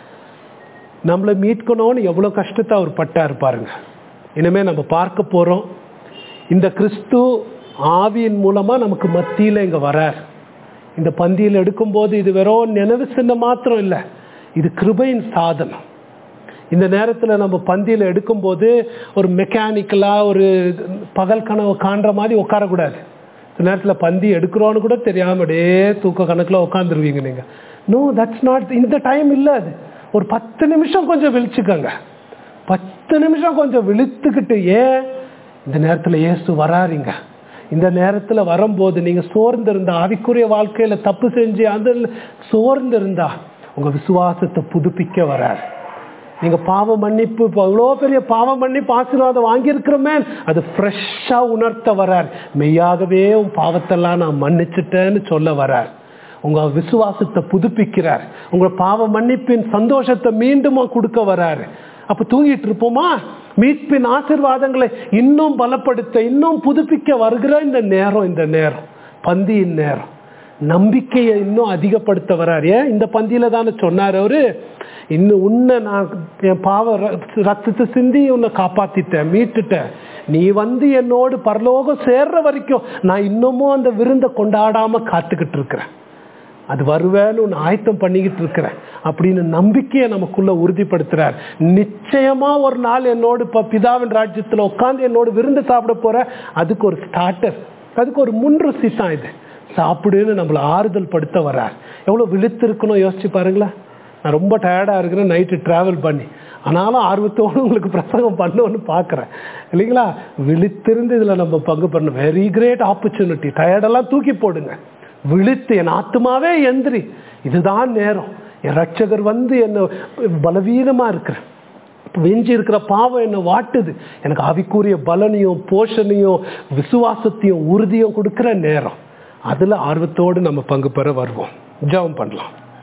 நம்மளை மீட்கணும்னு எவ்வளோ கஷ்டத்தை அவர் பட்டார் பாருங்க இனிமே நம்ம பார்க்க போகிறோம் இந்த கிறிஸ்து ஆவியின் மூலமாக நமக்கு மத்தியில் இங்கே வரார் இந்த பந்தியில் எடுக்கும்போது இது வெறும் நினைவு சின்னம் மாத்திரம் இல்லை இது கிருபையின் சாதனம் இந்த நேரத்தில் நம்ம பந்தியில் எடுக்கும்போது ஒரு மெக்கானிக்கலாக ஒரு பகல் கனவு காண்ற மாதிரி உட்காரக்கூடாது சில நேரத்தில் பந்தி எடுக்கிறோன்னு கூட தெரியாம அப்படியே தூக்க கணக்கில் உட்காந்துருவீங்க நீங்கள் நோ தட்ஸ் நாட் இந்த டைம் இல்லை அது ஒரு பத்து நிமிஷம் கொஞ்சம் விழிச்சுக்கோங்க பத்து நிமிஷம் கொஞ்சம் விழித்துக்கிட்டு ஏன் இந்த நேரத்தில் இயேசு வராருங்க இந்த நேரத்தில் வரும்போது நீங்கள் சோர்ந்து இருந்தா ஆவிக்குரிய வாழ்க்கையில் தப்பு செஞ்சு அதில் சோர்ந்து இருந்தா உங்கள் விசுவாசத்தை புதுப்பிக்க வராரு நீங்கள் பாவ மன்னிப்பு இப்போ அவ்வளோ பெரிய பாவ மன்னிப்பு ஆசீர்வாதம் வாங்கியிருக்கிறோமே அது ஃப்ரெஷ்ஷாக உணர்த்த வரார் மெய்யாகவே உன் பாவத்தெல்லாம் நான் மன்னிச்சிட்டேன்னு சொல்ல வரார் உங்கள் விசுவாசத்தை புதுப்பிக்கிறார் உங்கள் பாவ மன்னிப்பின் சந்தோஷத்தை மீண்டும் கொடுக்க வராரு அப்போ தூங்கிட்டு இருப்போமா மீட்பின் ஆசீர்வாதங்களை இன்னும் பலப்படுத்த இன்னும் புதுப்பிக்க வருகிற இந்த நேரம் இந்த நேரம் பந்தியின் நேரம் நம்பிக்கையை இன்னும் அதிகப்படுத்த வரார் ஏன் இந்த பந்தியில தானே சொன்னார் அவரு இன்னும் உன்னை நான் என் பாவ ர- ரத்தத்தை சிந்தி உன்னை காப்பாத்திட்டேன் மீட்டுட்டேன் நீ வந்து என்னோடு பரலோகம் சேர்ற வரைக்கும் நான் இன்னமும் அந்த விருந்தை கொண்டாடாம காத்துக்கிட்டு இருக்கிறேன் அது வருவேன்னு ஒன்று ஆயத்தம் பண்ணிக்கிட்டு இருக்கிறேன் அப்படின்னு நம்பிக்கையை நமக்குள்ள உறுதிப்படுத்துறார் நிச்சயமா ஒரு நாள் என்னோடு இப்போ பிதாவின் ராஜ்யத்தில் உட்காந்து என்னோடு விருந்து சாப்பிட போற அதுக்கு ஒரு ஸ்டார்டர் அதுக்கு ஒரு முன்ருசி தான் இது சாப்பிடுன்னு நம்மளை ஆறுதல் படுத்த வர்றார் எவ்வளோ விழித்திருக்கணும் யோசிச்சு பாருங்களேன் நான் ரொம்ப டயர்டாக இருக்கிறேன் நைட்டு ட்ராவல் பண்ணி ஆனாலும் ஆர்வத்தோடு உங்களுக்கு பிரசங்கம் பண்ணணும்னு பார்க்குறேன் இல்லைங்களா விழித்திருந்து இதில் நம்ம பங்கு பண்ணணும் வெரி கிரேட் ஆப்பர்ச்சுனிட்டி டயர்டெல்லாம் தூக்கி போடுங்க விழித்து என் ஆத்மாவே எந்திரி இதுதான் நேரம் என் ரட்சகர் வந்து என்ன பலவீனமாக இருக்கிறேன் வெஞ்சி இருக்கிற பாவம் என்னை வாட்டுது எனக்கு ஆவிக்குரிய பலனையும் போஷணையும் விசுவாசத்தையும் உறுதியும் கொடுக்கிற நேரம் அதில் ஆர்வத்தோடு நம்ம பங்கு பெற வருவோம் ஜெபம் பண்ணலாம்